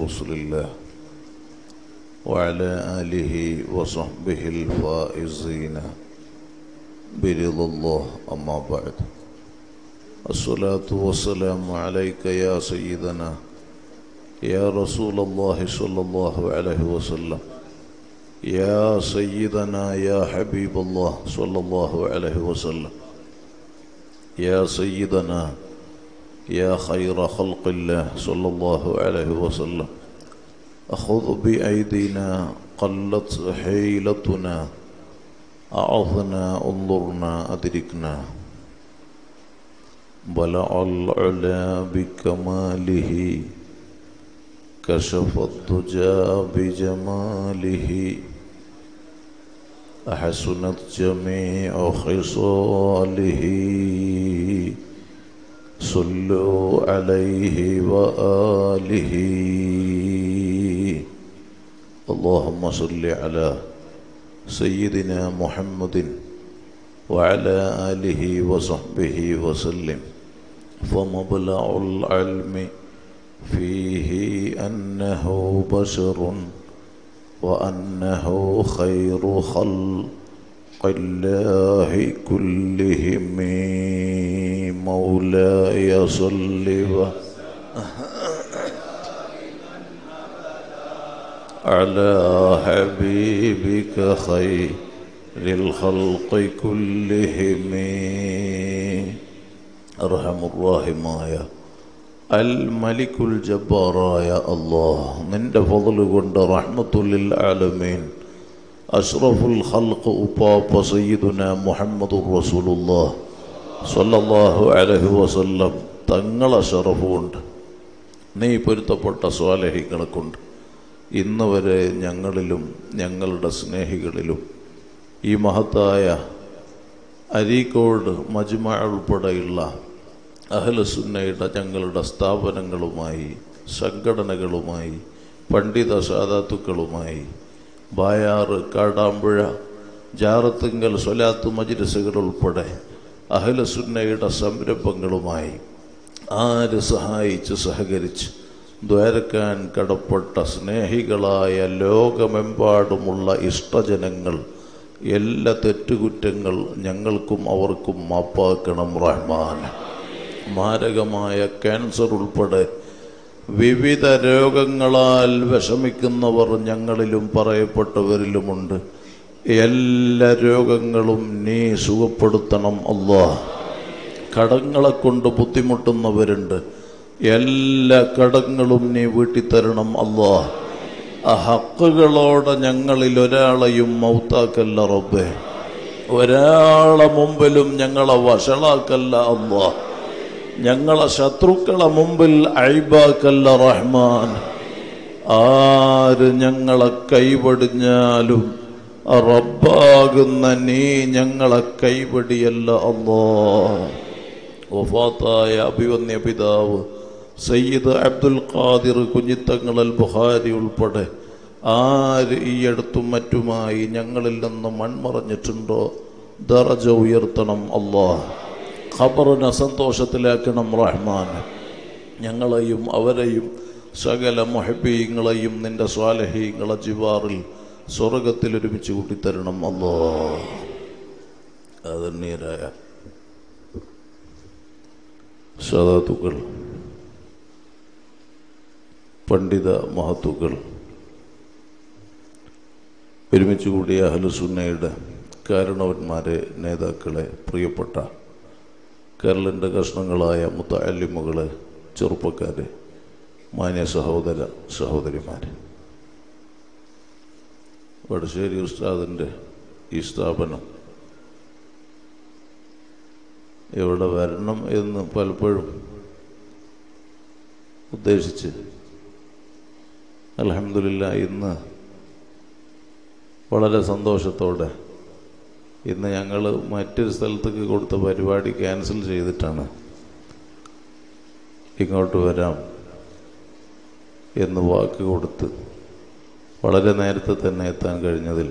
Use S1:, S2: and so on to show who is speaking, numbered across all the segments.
S1: رسل الله وعلى آله وصحبه الفائزين برضا الله أما بعد الصلاة والسلام عليك يا سيدنا يا رسول الله صلى الله عليه وسلم يا سيدنا يا حبيب الله صلى الله عليه وسلم يا سيدنا يا خير خلق الله صلى الله عليه وسلم أخذ بأيدينا قلت حيلتنا أعظنا انظرنا أدركنا بلع العلا بكماله كشف الدجى بجماله أحسنت جميع خصاله صلوا عليه وآله اللهم صل على سيدنا محمد وعلى آله وصحبه وسلم فمبلغ العلم فيه أنه بشر وأنه خير خلق الله كلهم مولاي صل على حبيبك خير الخلق كلهم أرحم الراحماയ അൽ മലിക്കുൽ ജബ്ബാറായ അള്ളാഹ് നിന്റെ ഫضل കൊണ്ട് റഹ്മത്തുല്ലിൽ ആലമീൻ അഷ്റഫുൽ ഖൽഖ് ഉപ്പാപ്പ സയ്യിദുന മുഹമ്മദുർ റസൂലുള്ളാഹ് സ്വല്ലല്ലാഹു അലൈഹി വസല്ലം തങ്ങളെ ഷറഫുകൊണ്ട് നീ പൊരുത്തപ്പെട്ട സ്വാലഹികളെ കൊണ്ട് ഇന്ന് വരെ ഞങ്ങളിലും ഞങ്ങളുടെ സ്നേഹികളിലും ഈ മഹത്തായ അരീക്കോട് മജ്മ ഉൾപ്പെടെയുള്ള അഹലസുന്നയുടെ ഞങ്ങളുടെ സ്ഥാപനങ്ങളുമായി സംഘടനകളുമായി പണ്ഡിത സാധാത്തുക്കളുമായി ബായാറ് കാടാമ്പുഴ ജാറത്തുങ്കൽ സ്വലാത്ത് മജിലിസുകൾ ഉൾപ്പെടെ അഹലസുന്നയുടെ സംരംഭങ്ങളുമായി ആര് സഹായിച്ച് സഹകരിച്ച് ദ്വാരക്കാൻ കടപ്പെട്ട സ്നേഹികളായ ലോകമെമ്പാടുമുള്ള ഇഷ്ടജനങ്ങൾ എല്ലാ തെറ്റുകുറ്റങ്ങൾ ഞങ്ങൾക്കും അവർക്കും മാപ്പാക്കണം റഹ്മാൻ മാരകമായ ക്യാൻസർ ഉൾപ്പെടെ വിവിധ രോഗങ്ങളാൽ വിഷമിക്കുന്നവർ ഞങ്ങളിലും പറയപ്പെട്ടവരിലുമുണ്ട് എല്ലാ രോഗങ്ങളും നീ സുഖപ്പെടുത്തണം അല്ലാ കടങ്ങളെ കൊണ്ട് ബുദ്ധിമുട്ടുന്നവരുണ്ട് എല്ലാ കടങ്ങളും നീ വീട്ടിത്തരണം അല്ലാ ആ ഹക്കുകളോടെ ഞങ്ങളിൽ ഒരാളെയും മൗത്താക്കല്ല റബ്ബേ ഒരാളെ മുമ്പിലും ഞങ്ങളെ വഷളാക്കല്ല അല്ലാ ഞങ്ങളെ ശത്രുക്കളെ മുമ്പിൽ അഴിബാക്കല്ല റഹ്മാൻ ആര് ഞങ്ങളെ കൈവടിഞ്ഞാലും റബ്ബാകുന്ന നീ ഞങ്ങളെ കൈവടിയല്ല അല്ലോ വഫാത്തായ അഭിവന്യ പിതാവ് സയ്യിദ് അബ്ദുൽ ഖാദിർ കുഞ്ഞിത്തങ്ങളൽ ബുഹാരി ഉൾപ്പെടെ ആര് ഈ അടുത്തും മറ്റുമായി ഞങ്ങളിൽ നിന്ന് മൺമറഞ്ഞിട്ടുണ്ടോ ദറജ ഉയർത്തണം അള്ളാഹ് ഖബറിനെ സന്തോഷത്തിലാക്കണം റഹ്മാൻ ഞങ്ങളെയും അവരെയും സകല മൊഹബീങ്ങളെയും നിന്റെ സ്വാലഹീങ്ങളെ ജിവാറിൽ സ്വർഗത്തിൽ ഒരുമിച്ച് കൂട്ടിത്തരണം അല്ലോ അതന്നീരായ സദാത്തുക്കൾ പണ്ഡിത മഹത്തുക്കൾ ഒരുമിച്ച് കൂടിയ അഹലുസുന്നയുടെ കാരണവന്മാരെ നേതാക്കളെ പ്രിയപ്പെട്ട കേരളൻ്റെ കഷ്ണങ്ങളായ മുത്തല്ലിമുകളെ ചെറുപ്പക്കാരെ മാന്യ സഹോദര സഹോദരിമാർ വടശ്ശേരി ഉസ്താദിൻ്റെ ഈ സ്ഥാപനം എവിടെ വരണം എന്ന് പലപ്പോഴും ഉദ്ദേശിച്ച് അലഹമില്ല ഇന്ന് വളരെ സന്തോഷത്തോടെ ഇന്ന് ഞങ്ങൾ മറ്റൊരു സ്ഥലത്തേക്ക് കൊടുത്ത പരിപാടി ക്യാൻസൽ ചെയ്തിട്ടാണ് ഇങ്ങോട്ട് വരാം എന്ന് വാക്ക് കൊടുത്ത് വളരെ നേരത്തെ തന്നെ എത്താൻ കഴിഞ്ഞതിൽ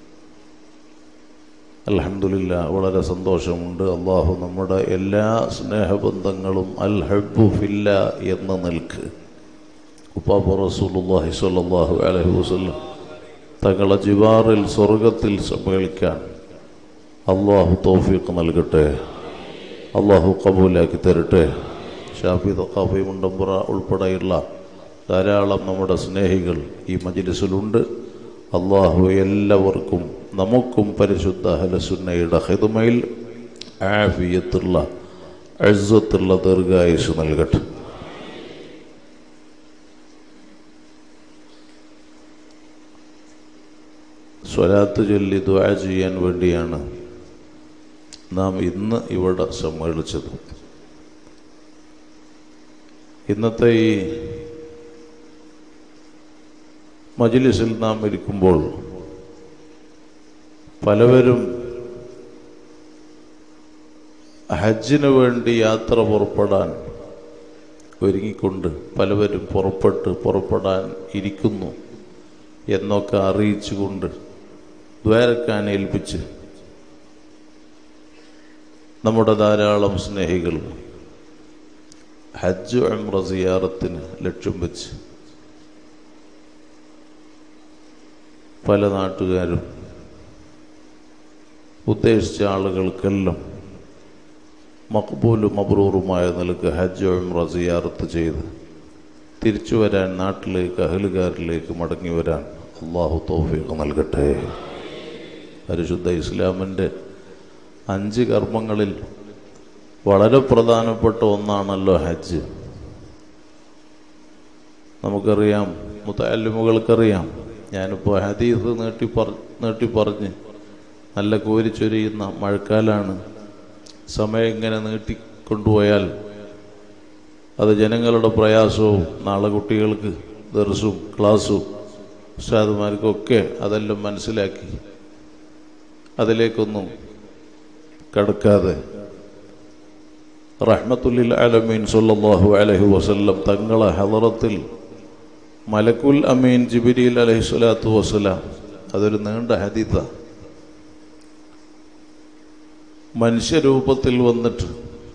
S1: അലഹമില്ല വളരെ സന്തോഷമുണ്ട് അള്ളാഹു നമ്മുടെ എല്ലാ സ്നേഹബന്ധങ്ങളും അൽ ഹബ്ബു ഫില്ല എന്ന നിൽക്ക് ഉപ്പാപ്പ റസൂലുള്ളാഹി സ്വല്ലല്ലാഹു അലൈഹി വസല്ലം തങ്ങളെ ജിവാറിൽ സ്വർഗത്തിൽ സമ്മേളിക്കാൻ അള്ളാഹു തൗഫീഖ് നൽകട്ടെ അള്ളാഹു കബൂലാക്കി തരട്ടെ ഷാഫി തക്കാഫി മുണ്ടമ്പുറ ഉൾപ്പെടെയുള്ള ധാരാളം നമ്മുടെ സ്നേഹികൾ ഈ മജിലിസിലുണ്ട് അള്ളാഹു എല്ലാവർക്കും നമുക്കും പരിശുദ്ധ ഹലസുന്നയുടെ ഹിതുമയിൽ ആഫിയത്തുള്ള അഴ്സത്തുള്ള ദീർഘായുസ് നൽകട്ടെ സ്വലാത്ത് ചൊല്ലി ദ്വാ ചെയ്യാൻ വേണ്ടിയാണ് നാം ഇന്ന് ഇവിടെ സമ്മേളിച്ചത് ഇന്നത്തെ ഈ മജിലിസിൽ നാം ഇരിക്കുമ്പോൾ പലവരും ഹജ്ജിന് വേണ്ടി യാത്ര പുറപ്പെടാൻ ഒരുങ്ങിക്കൊണ്ട് പലവരും പുറപ്പെട്ട് പുറപ്പെടാൻ ഇരിക്കുന്നു എന്നൊക്കെ അറിയിച്ചുകൊണ്ട് ദ്വാരക്കാൻ ഏൽപ്പിച്ച് നമ്മുടെ ധാരാളം സ്നേഹികൾ ഹജ്ജ് അമ്ര സിയാറത്തിന് ലക്ഷ്യം വെച്ച് പല നാട്ടുകാരും ഉദ്ദേശിച്ച ആളുകൾക്കെല്ലാം മക്ബൂലും മബ്രൂറുമായ നിലക്ക് ഹജ്ജ് ഉംറ സിയാറത്ത് ചെയ്ത് തിരിച്ചു വരാൻ നാട്ടിലേക്ക് അഹലുകാരിലേക്ക് മടങ്ങി വരാൻ അള്ളാഹു തൗഫീഖ് നൽകട്ടെ പരിശുദ്ധ ഇസ്ലാമിൻ്റെ അഞ്ച് കർമ്മങ്ങളിൽ വളരെ പ്രധാനപ്പെട്ട ഒന്നാണല്ലോ ഹജ്ജ് നമുക്കറിയാം മുത്തല്ലിമുകൾക്കറിയാം ഞാനിപ്പോൾ ഹദീസ് നീട്ടി പറ നീട്ടി പറഞ്ഞ് നല്ല കോരിച്ചൊരിയുന്ന മഴക്കാലാണ് സമയം ഇങ്ങനെ നീട്ടിക്കൊണ്ടുപോയാൽ അത് ജനങ്ങളുടെ പ്രയാസവും നാളെ കുട്ടികൾക്ക് ദർസും ക്ലാസ്സും ഉസ്താദുമാർക്കൊക്കെ അതെല്ലാം മനസ്സിലാക്കി അതിലേക്കൊന്നും കടക്കാതെ റഹ്മത്തുല്ലിൽ അലമീൻ സല്ലല്ലാഹു അലൈഹി വസല്ലം തങ്ങളെ ഹലറത്തിൽ മലക്കുൽ അമീൻ ജിബിരിൽ അലൈഹി സ്വലാത്തു വസ്സലാം അതൊരു നീണ്ട ഹദീത്ത മനുഷ്യരൂപത്തിൽ വന്നിട്ട്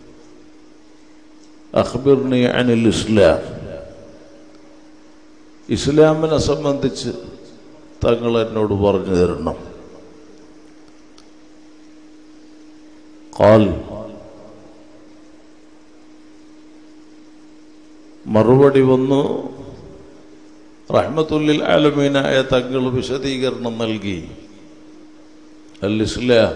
S1: അഖ്ബിർനി അനിൽ ഇസ്ലാം ഇസ്ലാമിനെ സംബന്ധിച്ച് തങ്ങൾ എന്നോട് പറഞ്ഞു തരണം കാൽ മറുപടി വന്നു റഹ്മത്തുല്ലിൽ ആലമീനായ തങ്ങൾ വിശദീകരണം നൽകി അൽ ഇസ്ലാം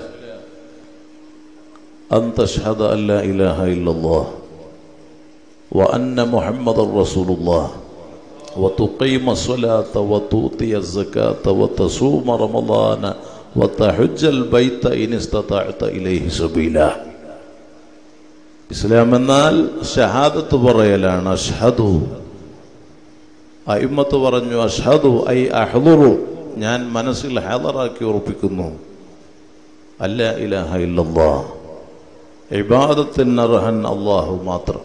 S1: أن تشهد أن لا إله إلا الله وأن محمد رسول الله وتقيم الصلاة وتؤتي الزكاة وتصوم رمضان وتحج البيت إن استطعت إليه سبيلا ഇസ്ലാം എന്നാൽ ഷഹാദത്ത് പറയലാണ് അഷ്ഹദു അയിമത്ത് പറഞ്ഞു അഷ്ഹദു ഐ അഹ്ലുറു ഞാൻ മനസ്സിൽ ഹാദറാക്കി ഉറപ്പിക്കുന്നു അല്ല ഇലാഹ ഇല്ലല്ലാ ഇബാദത്തിന് അർഹൻ അള്ളാഹു മാത്രം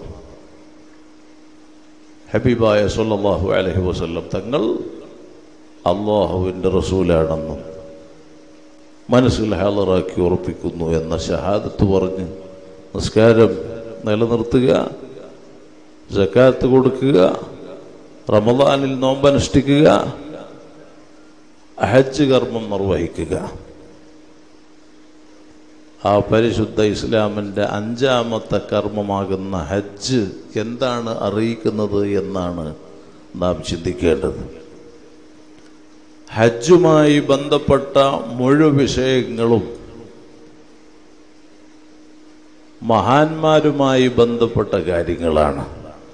S1: ഹബീബായ സല്ലല്ലാഹു അലൈഹി വസല്ലം തങ്ങൾ അള്ളാഹുവിൻ്റെ റസൂലാണെന്നും മനസ്സിൽ ഹാളറാക്കി ഉറപ്പിക്കുന്നു എന്ന ഷഹാദത്ത് പറഞ്ഞ് നിസ്കാരം നിലനിർത്തുക ജക്കാത്ത് കൊടുക്കുക റമദാനിൽ നോമ്പനുഷ്ഠിക്കുക ഹജ്ജ് കർമ്മം നിർവഹിക്കുക ആ പരിശുദ്ധ ഇസ്ലാമിൻ്റെ അഞ്ചാമത്തെ കർമ്മമാകുന്ന ഹജ്ജ് എന്താണ് അറിയിക്കുന്നത് എന്നാണ് നാം ചിന്തിക്കേണ്ടത് ഹജ്ജുമായി ബന്ധപ്പെട്ട മുഴുവൻ വിഷയങ്ങളും മഹാന്മാരുമായി ബന്ധപ്പെട്ട കാര്യങ്ങളാണ്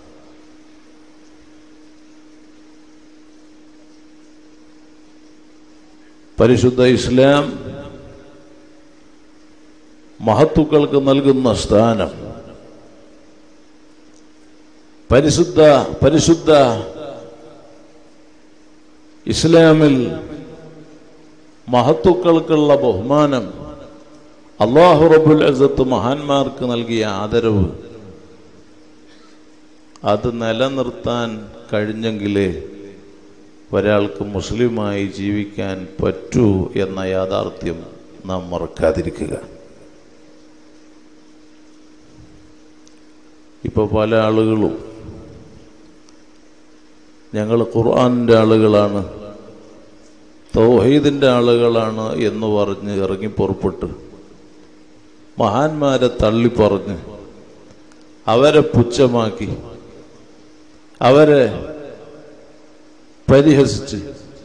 S1: പരിശുദ്ധ ഇസ്ലാം മഹത്തുക്കൾക്ക് നൽകുന്ന സ്ഥാനം പരിശുദ്ധ പരിശുദ്ധ ഇസ്ലാമിൽ മഹത്തുക്കൾക്കുള്ള ബഹുമാനം അള്ളാഹു റബുൽ അസത്ത് മഹാന്മാർക്ക് നൽകിയ ആദരവ് അത് നിലനിർത്താൻ കഴിഞ്ഞെങ്കിലേ ഒരാൾക്ക് മുസ്ലിമായി ജീവിക്കാൻ പറ്റൂ എന്ന യാഥാർത്ഥ്യം നാം മറക്കാതിരിക്കുക ഇപ്പോൾ പല ആളുകളും ഞങ്ങൾ ഖുർആാനിൻ്റെ ആളുകളാണ് തൗഹീദിൻ്റെ ആളുകളാണ് എന്ന് പറഞ്ഞ് ഇറങ്ങി പുറപ്പെട്ട് മഹാന്മാരെ തള്ളിപ്പറഞ്ഞ് അവരെ പുച്ഛമാക്കി അവരെ പരിഹസിച്ച്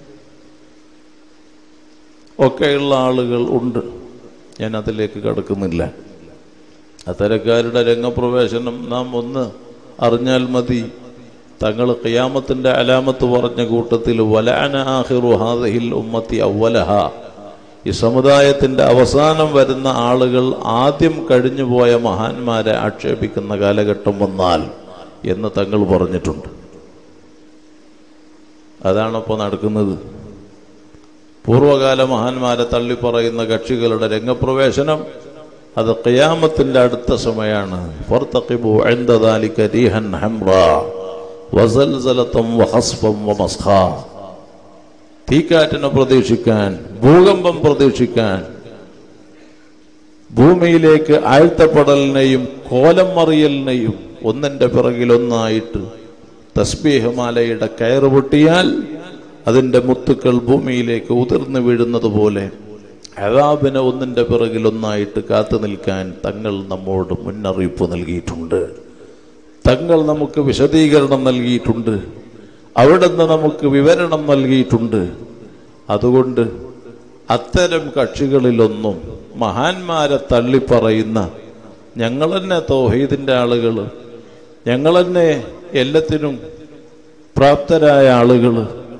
S1: ഒക്കെയുള്ള ആളുകൾ ഉണ്ട് ഞാൻ അതിലേക്ക് കടക്കുന്നില്ല അത്തരക്കാരുടെ രംഗപ്രവേശനം നാം ഒന്ന് അറിഞ്ഞാൽ മതി തങ്ങൾ ഖിയാമത്തിന്റെ അലാമത്ത് പറഞ്ഞ കൂട്ടത്തിൽ വലഅന ആഖിറു ഹാദിഹിൽ ഉമ്മത്തി അവലഹ ഈ സമുദായത്തിന്റെ അവസാനം വരുന്ന ആളുകൾ ആദ്യം കഴിഞ്ഞുപോയ മഹാന്മാരെ ആക്ഷേപിക്കുന്ന കാലഘട്ടം വന്നാൽ എന്ന് തങ്ങൾ പറഞ്ഞിട്ടുണ്ട് അതാണ് ഇപ്പോൾ നടക്കുന്നത് പൂർവകാല മഹാന്മാരെ തള്ളിപ്പറയുന്ന കക്ഷികളുടെ രംഗപ്രവേശനം അത് ഖിയാമത്തിന്റെ അടുത്ത സമയമാണ് ഫർത്തഖിബു ഇൻദ ദാലിക റീഹൻ ഹംറ വസൽസലതം വഹസ്ഫം വമസ്ഖാ തീക്കാറ്റിനെ പ്രതീക്ഷിക്കാൻ ഭൂകമ്പം പ്രതീക്ഷിക്കാൻ ഭൂമിയിലേക്ക് ആഴ്ത്തപ്പെടലിനെയും കോലം മറിയലിനെയും ഒന്നിന്റെ പിറകിൽ ഒന്നായിട്ട് തസ്ബീഹമാലയുടെ കയറ് പൊട്ടിയാൽ അതിന്റെ മുത്തുക്കൾ ഭൂമിയിലേക്ക് ഉതിർന്നു വീഴുന്നത് പോലെ അതാബിനെ ഒന്നിന്റെ പിറകിൽ ഒന്നായിട്ട് കാത്തു നിൽക്കാൻ തങ്ങൾ നമ്മോട് മുന്നറിയിപ്പ് നൽകിയിട്ടുണ്ട് തങ്ങൾ നമുക്ക് വിശദീകരണം നൽകിയിട്ടുണ്ട് അവിടുന്ന് നമുക്ക് വിവരണം നൽകിയിട്ടുണ്ട് അതുകൊണ്ട് അത്തരം കക്ഷികളിലൊന്നും മഹാന്മാരെ തള്ളിപ്പറയുന്ന ഞങ്ങൾ തന്നെ തൗഹീദിൻ്റെ ആളുകൾ ഞങ്ങൾ തന്നെ എല്ലാത്തിനും പ്രാപ്തരായ ആളുകൾ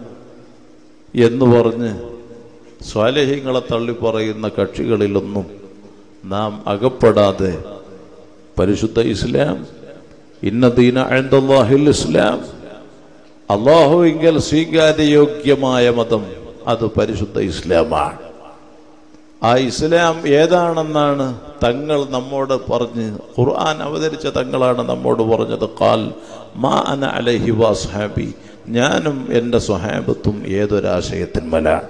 S1: എന്ന് പറഞ്ഞ് സ്വാലഹ്യങ്ങളെ തള്ളിപ്പറയുന്ന കക്ഷികളിലൊന്നും നാം അകപ്പെടാതെ പരിശുദ്ധ ഇസ്ലാം ഇന്ന ദീന അഴന്തല്ലാഹിൽ ഇസ്ലാം അള്ളാഹുവിങ്കൽ സ്വീകാര്യയോഗ്യമായ മതം അത് പരിശുദ്ധ ഇസ്ലാമാണ് ആ ഇസ്ലാം ഏതാണെന്നാണ് തങ്ങൾ നമ്മോട് പറഞ്ഞ് ഖുർആൻ അവതരിച്ച തങ്ങളാണ് നമ്മോട് പറഞ്ഞത് കാൽ മാ അന അലഹി വാസ്ഹാബി ഞാനും എൻ്റെ സ്വഹാബത്തും ഏതൊരാശയത്തിന്മലാണ്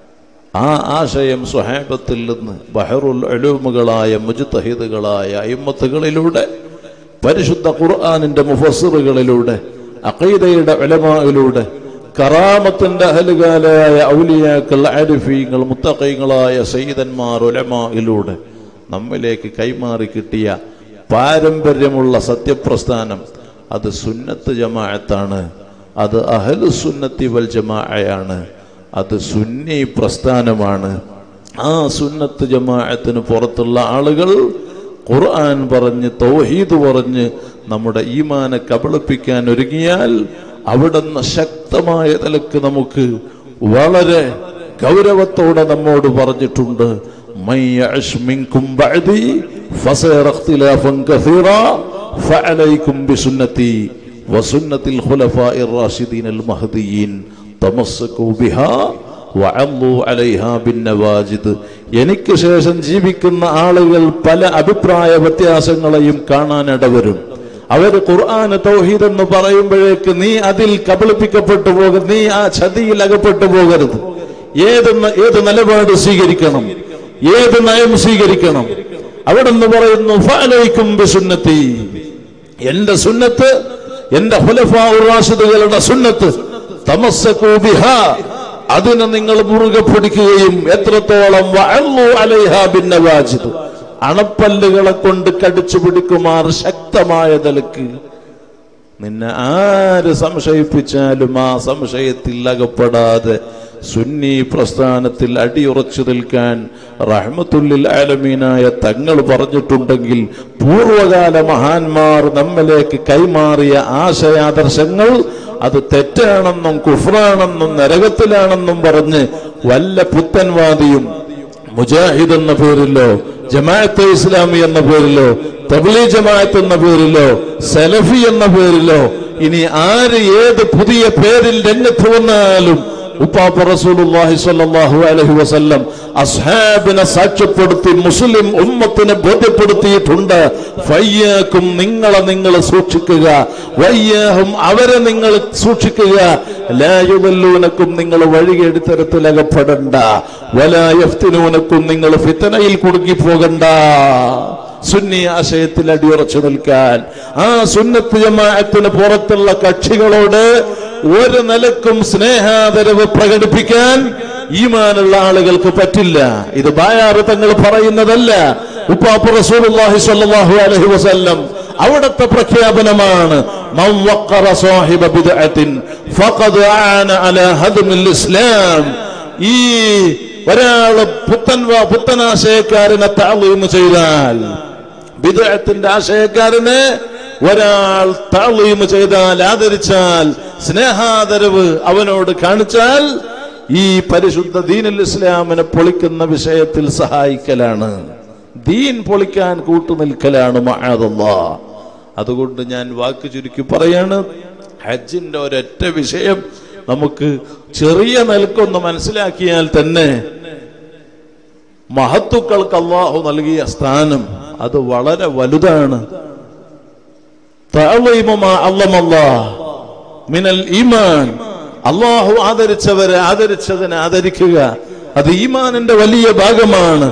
S1: ആ ആശയം സ്വഹാബത്തിൽ നിന്ന് ബഹറുൽ അലൂമുകളായ മുജുത്തഹിദുകളായ അയിമത്തുകളിലൂടെ പരിശുദ്ധ ഖുർആാനിന്റെ മുഫസ്സിറുകളിലൂടെ അഖീദയുടെ ഉലമായിലൂടെ കറാമത്തിന്റെ അഹലുകാലായ ഔലിയാക്കൾ ആരിഫീങ്ങൾ മുത്തഖീങ്ങളായ സയ്യിദന്മാർ ഉലമായിലൂടെ നമ്മിലേക്ക് കൈമാറി കിട്ടിയ പാരമ്പര്യമുള്ള സത്യപ്രസ്ഥാനം അത് സുന്നത്ത് ജമാഅത്താണ് അത് അഹലു സുന്നത്തി വൽ ജമാഅയാണ് അത് സുന്നി പ്രസ്ഥാനമാണ് ആ സുന്നത്ത് ജമാഅത്തിന് പുറത്തുള്ള ആളുകൾ ഖുർആൻ പറഞ്ഞ് തൗഹീദ് പറഞ്ഞ് നമ്മുടെ ഈമാനെ കബളിപ്പിക്കാൻ ഒരുങ്ങിയാൽ അവിടുന്ന് ശക്തമായ നിലക്ക് നമുക്ക് വളരെ ഗൗരവത്തോടെ നമ്മോട് പറഞ്ഞിട്ടുണ്ട് "മൻ യഅ്ശ് മിൻകും ബഅദി ഫസയറ ഇഖ്തിലാഫൻ കസീറാ ഫഅലൈക്കും ബിസുന്നതി വസുന്നത്തിൽ ഖുലഫാഇർ റാഷിദീൻ അൽ മഹ്ദിയീൻ തമസ്സകൂ ബിഹാ വഅല്ലു അലൈഹാ ബിന്നവാജിദ് എനിക്ക് ശേഷം ജീവിക്കുന്ന ആളുകൾ പല അഭിപ്രായ വ്യത്യാസങ്ങളെയും കാണാനിടവരും അവർ ഖുർആൻ തൗഹീദ് എന്ന് പറയുമ്പോഴേക്ക് നീ അതിൽ കബളിപ്പിക്കപ്പെട്ടു പോകും നീ ആ ചതിയിൽ അകപ്പെട്ടു പോകരുത് ഏത് ന- ഏത് നിലപാട് സ്വീകരിക്കണം ഏത് നയം സ്വീകരിക്കണം അവിടെ നിന്ന് പറയുന്നു ഫഅലൈക്കും ബിസുന്നത്തി എന്റെ സുന്നത്ത് എന്റെ ഹുലഫാറുകളുടെ സുന്നത്ത് തമസ്സകൂ ബിഹാ അതിനെ നിങ്ങൾ മുറുകെ പിടിക്കുകയും എത്രത്തോളം വഅല്ലു അലൈഹാ ബിന്നവാജിദ് അണപ്പല്ലുകളെ കൊണ്ട് കടിച്ചു പിടിക്കുമാർ ശക്തമായ നിലക്ക് നിന്നെ ആര് സംശയിപ്പിച്ചാലും ആ സംശയത്തിൽ അകപ്പെടാതെ സുന്നി പ്രസ്ഥാനത്തിൽ അടിയുറച്ചു നിൽക്കാൻ റഹ്മത്തുല്ലിൽ ആലമീനായ തങ്ങൾ പറഞ്ഞിട്ടുണ്ടെങ്കിൽ പൂർവകാല മഹാന്മാർ നമ്മിലേക്ക് കൈമാറിയ ആശയാദർശങ്ങൾ അത് തെറ്റാണെന്നും കുഫ്രാണെന്നും നരകത്തിലാണെന്നും പറഞ്ഞ് വല്ല പുത്തൻവാദിയും മുജാഹിദ് എന്ന പേരിലോ ജമാഅത്തെ ഇസ്ലാമി എന്ന പേരിലോ തബ്ലീ ജമാഅത്ത് എന്ന പേരിലോ സലഫി എന്ന പേരിലോ ഇനി ആര് ഏത് പുതിയ പേരിൽ രംഗത്ത് വന്നാലും ഉപ്പാപ്പ റസൂലുള്ളാഹി സ്വല്ലല്ലാഹു അലൈഹി വസല്ലം അസ്ഹാബിനെ സാക്ഷ്യപ്പെടുത്തി മുസ്ലിം ഉമ്മത്തിനെ ബോധ്യപ്പെടുത്തിയിട്ടുണ്ട് ഫയ്യാക്കും നിങ്ങളെ നിങ്ങൾ സൂക്ഷിക്കുക വയ്യാഹും അവരെ നിങ്ങൾ സൂക്ഷിക്കുക ലായുവല്ലൂനക്കും നിങ്ങൾ വഴികേടിത്തരത്തിൽ അകപ്പെടണ്ട വലായഫ്തിനൂനക്കും നിങ്ങൾ ഫിത്തനയിൽ കുടുങ്ങി പോകണ്ട സുന്നി ആശയത്തിൽ അടിയുറച്ചു നിൽക്കാൻ ആ സുന്നത്ത് ജമാഅത്തിന് പുറത്തുള്ള കക്ഷികളോട് ഒരു നിലക്കും സ്നേഹാദരവ് പ്രകടിപ്പിക്കാൻ ഈമാനുള്ള ആളുകൾക്ക് പറ്റില്ല ഇത് ബായാറ് തങ്ങൾ പറയുന്നതല്ല ഉപ്പാപ്പ റസൂലുള്ളാഹി സ്വല്ലല്ലാഹു അലൈഹി വസല്ലം അവിടുത്തെ പ്രഖ്യാപനമാണ് മൻ വഖറ സാഹിബ ബിദ്അത്തിൻ ഫഖദ് ആന അലാ ഹദ്മിൽ ഇസ്ലാം ഈ ഒരാള് പുത്തൻ പുത്തനാശയക്കാരനെ താളീം ചെയ്താൽ ബിദ്അത്തിന്റെ ആശയക്കാരനെ ഒരാൾ താളീം ചെയ്താൽ ആദരിച്ചാൽ സ്നേഹാദരവ് അവനോട് കാണിച്ചാൽ ഈ പരിശുദ്ധ ദീനുൽ ഇസ്ലാമിനെ പൊളിക്കുന്ന വിഷയത്തിൽ സഹായിക്കലാണ് ദീൻ പൊളിക്കാൻ കൂട്ടുനിൽക്കലാണ് മഹാദല്ലാ അതുകൊണ്ട് ഞാൻ വാക്ക് ചുരുക്കി പറയാണ് ഹജ്ജിന്റെ ഒരൊറ്റ വിഷയം നമുക്ക് ചെറിയ നിലക്കൊന്ന് മനസ്സിലാക്കിയാൽ തന്നെ മഹത്തുക്കൾക്ക് അള്ളാഹു നൽകിയ സ്ഥാനം അത് വളരെ വലുതാണ് മിനൽ ഈമാൻ അള്ളാഹു ആദരിച്ചവരെ ആദരിച്ചതിനെ ആദരിക്കുക അത് ഈമാനിന്റെ വലിയ ഭാഗമാണ്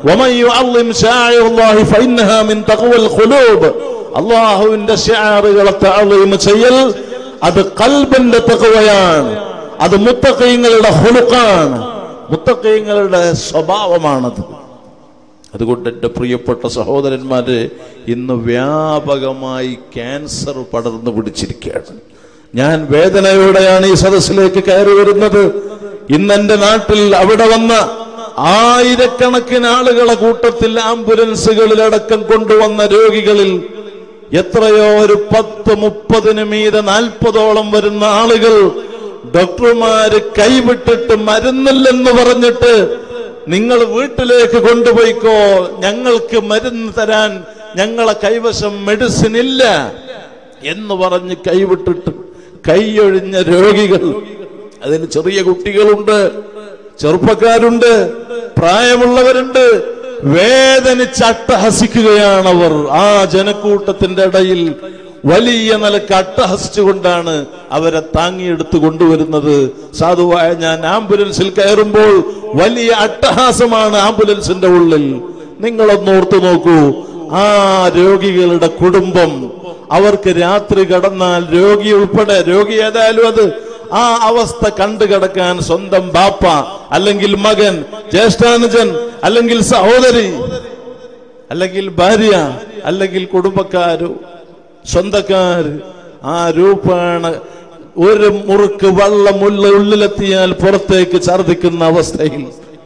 S1: അള്ളാഹുവിന്റെ ഷാറുകളെ താളീം ചെയ്യൽ അത് കൽബിന്റെ തകവയാണ് അത് മുത്തക്കൈങ്ങളുടെ ഹുലുക്കാണ് മുത്തക്കൈങ്ങളുടെ സ്വഭാവമാണത് അതുകൊണ്ട് എൻ്റെ പ്രിയപ്പെട്ട സഹോദരന്മാര് ഇന്ന് വ്യാപകമായി ക്യാൻസർ പടർന്നു പിടിച്ചിരിക്കുകയാണ് ഞാൻ വേദനയോടെയാണ് ഈ സദസ്സിലേക്ക് കയറി വരുന്നത് ഇന്ന് എൻ്റെ നാട്ടിൽ അവിടെ വന്ന ആയിരക്കണക്കിന് ആളുകളെ കൂട്ടത്തിൽ ആംബുലൻസുകളിലടക്കം കൊണ്ടുവന്ന രോഗികളിൽ എത്രയോ ഒരു പത്ത് മുപ്പതിന് മീതെ നാൽപ്പതോളം വരുന്ന ആളുകൾ ഡോക്ടർമാര് കൈവിട്ടിട്ട് മരുന്നില്ലെന്ന് പറഞ്ഞിട്ട് നിങ്ങൾ വീട്ടിലേക്ക് കൊണ്ടുപോയിക്കോ ഞങ്ങൾക്ക് മരുന്ന് തരാൻ ഞങ്ങളെ കൈവശം മെഡിസിൻ ഇല്ല എന്ന് പറഞ്ഞ് കൈവിട്ടിട്ട് കൈയൊഴിഞ്ഞ രോഗികൾ അതിന് ചെറിയ കുട്ടികളുണ്ട് ചെറുപ്പക്കാരുണ്ട് പ്രായമുള്ളവരുണ്ട് വേദനിച്ച് അട്ടഹസിക്കുകയാണവർ ആ ജനക്കൂട്ടത്തിന്റെ ഇടയിൽ വലിയ നിലക്ക് അട്ടഹസിച്ചുകൊണ്ടാണ് അവരെ താങ്ങിയെടുത്ത് കൊണ്ടുവരുന്നത് സാധുവായ ഞാൻ ആംബുലൻസിൽ കയറുമ്പോൾ വലിയ അട്ടഹാസമാണ് ആംബുലൻസിന്റെ ഉള്ളിൽ നിങ്ങളൊന്ന് ഓർത്തു നോക്കൂ ആ രോഗികളുടെ കുടുംബം അവർക്ക് രാത്രി കടന്നാൽ രോഗി ഉൾപ്പെടെ രോഗി ഏതായാലും അത് ആ അവസ്ഥ കണ്ടു കിടക്കാൻ സ്വന്തം ബാപ്പ അല്ലെങ്കിൽ മകൻ ജ്യേഷ്ഠാനുജൻ അല്ലെങ്കിൽ സഹോദരി അല്ലെങ്കിൽ ഭാര്യ അല്ലെങ്കിൽ കുടുംബക്കാരോ സ്വന്തക്കാര് ആ രൂപാണ് ഒരു മുറുക്ക് വെള്ളം ഉള്ള ഉള്ളിലെത്തിയാൽ പുറത്തേക്ക് ഛർദിക്കുന്ന അവസ്ഥയിൽ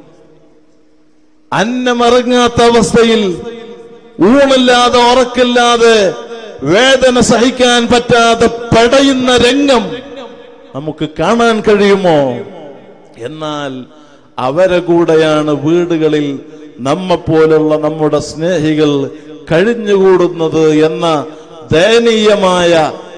S1: അന്നമിറങ്ങാത്ത അവസ്ഥയിൽ ഊണില്ലാതെ ഉറക്കില്ലാതെ വേദന സഹിക്കാൻ പറ്റാതെ പടയുന്ന രംഗം നമുക്ക് കാണാൻ കഴിയുമോ എന്നാൽ അവരെ കൂടെയാണ് വീടുകളിൽ നമ്മെപ്പോലുള്ള നമ്മുടെ സ്നേഹികൾ കഴിഞ്ഞുകൂടുന്നത് എന്ന ദയനീയമായ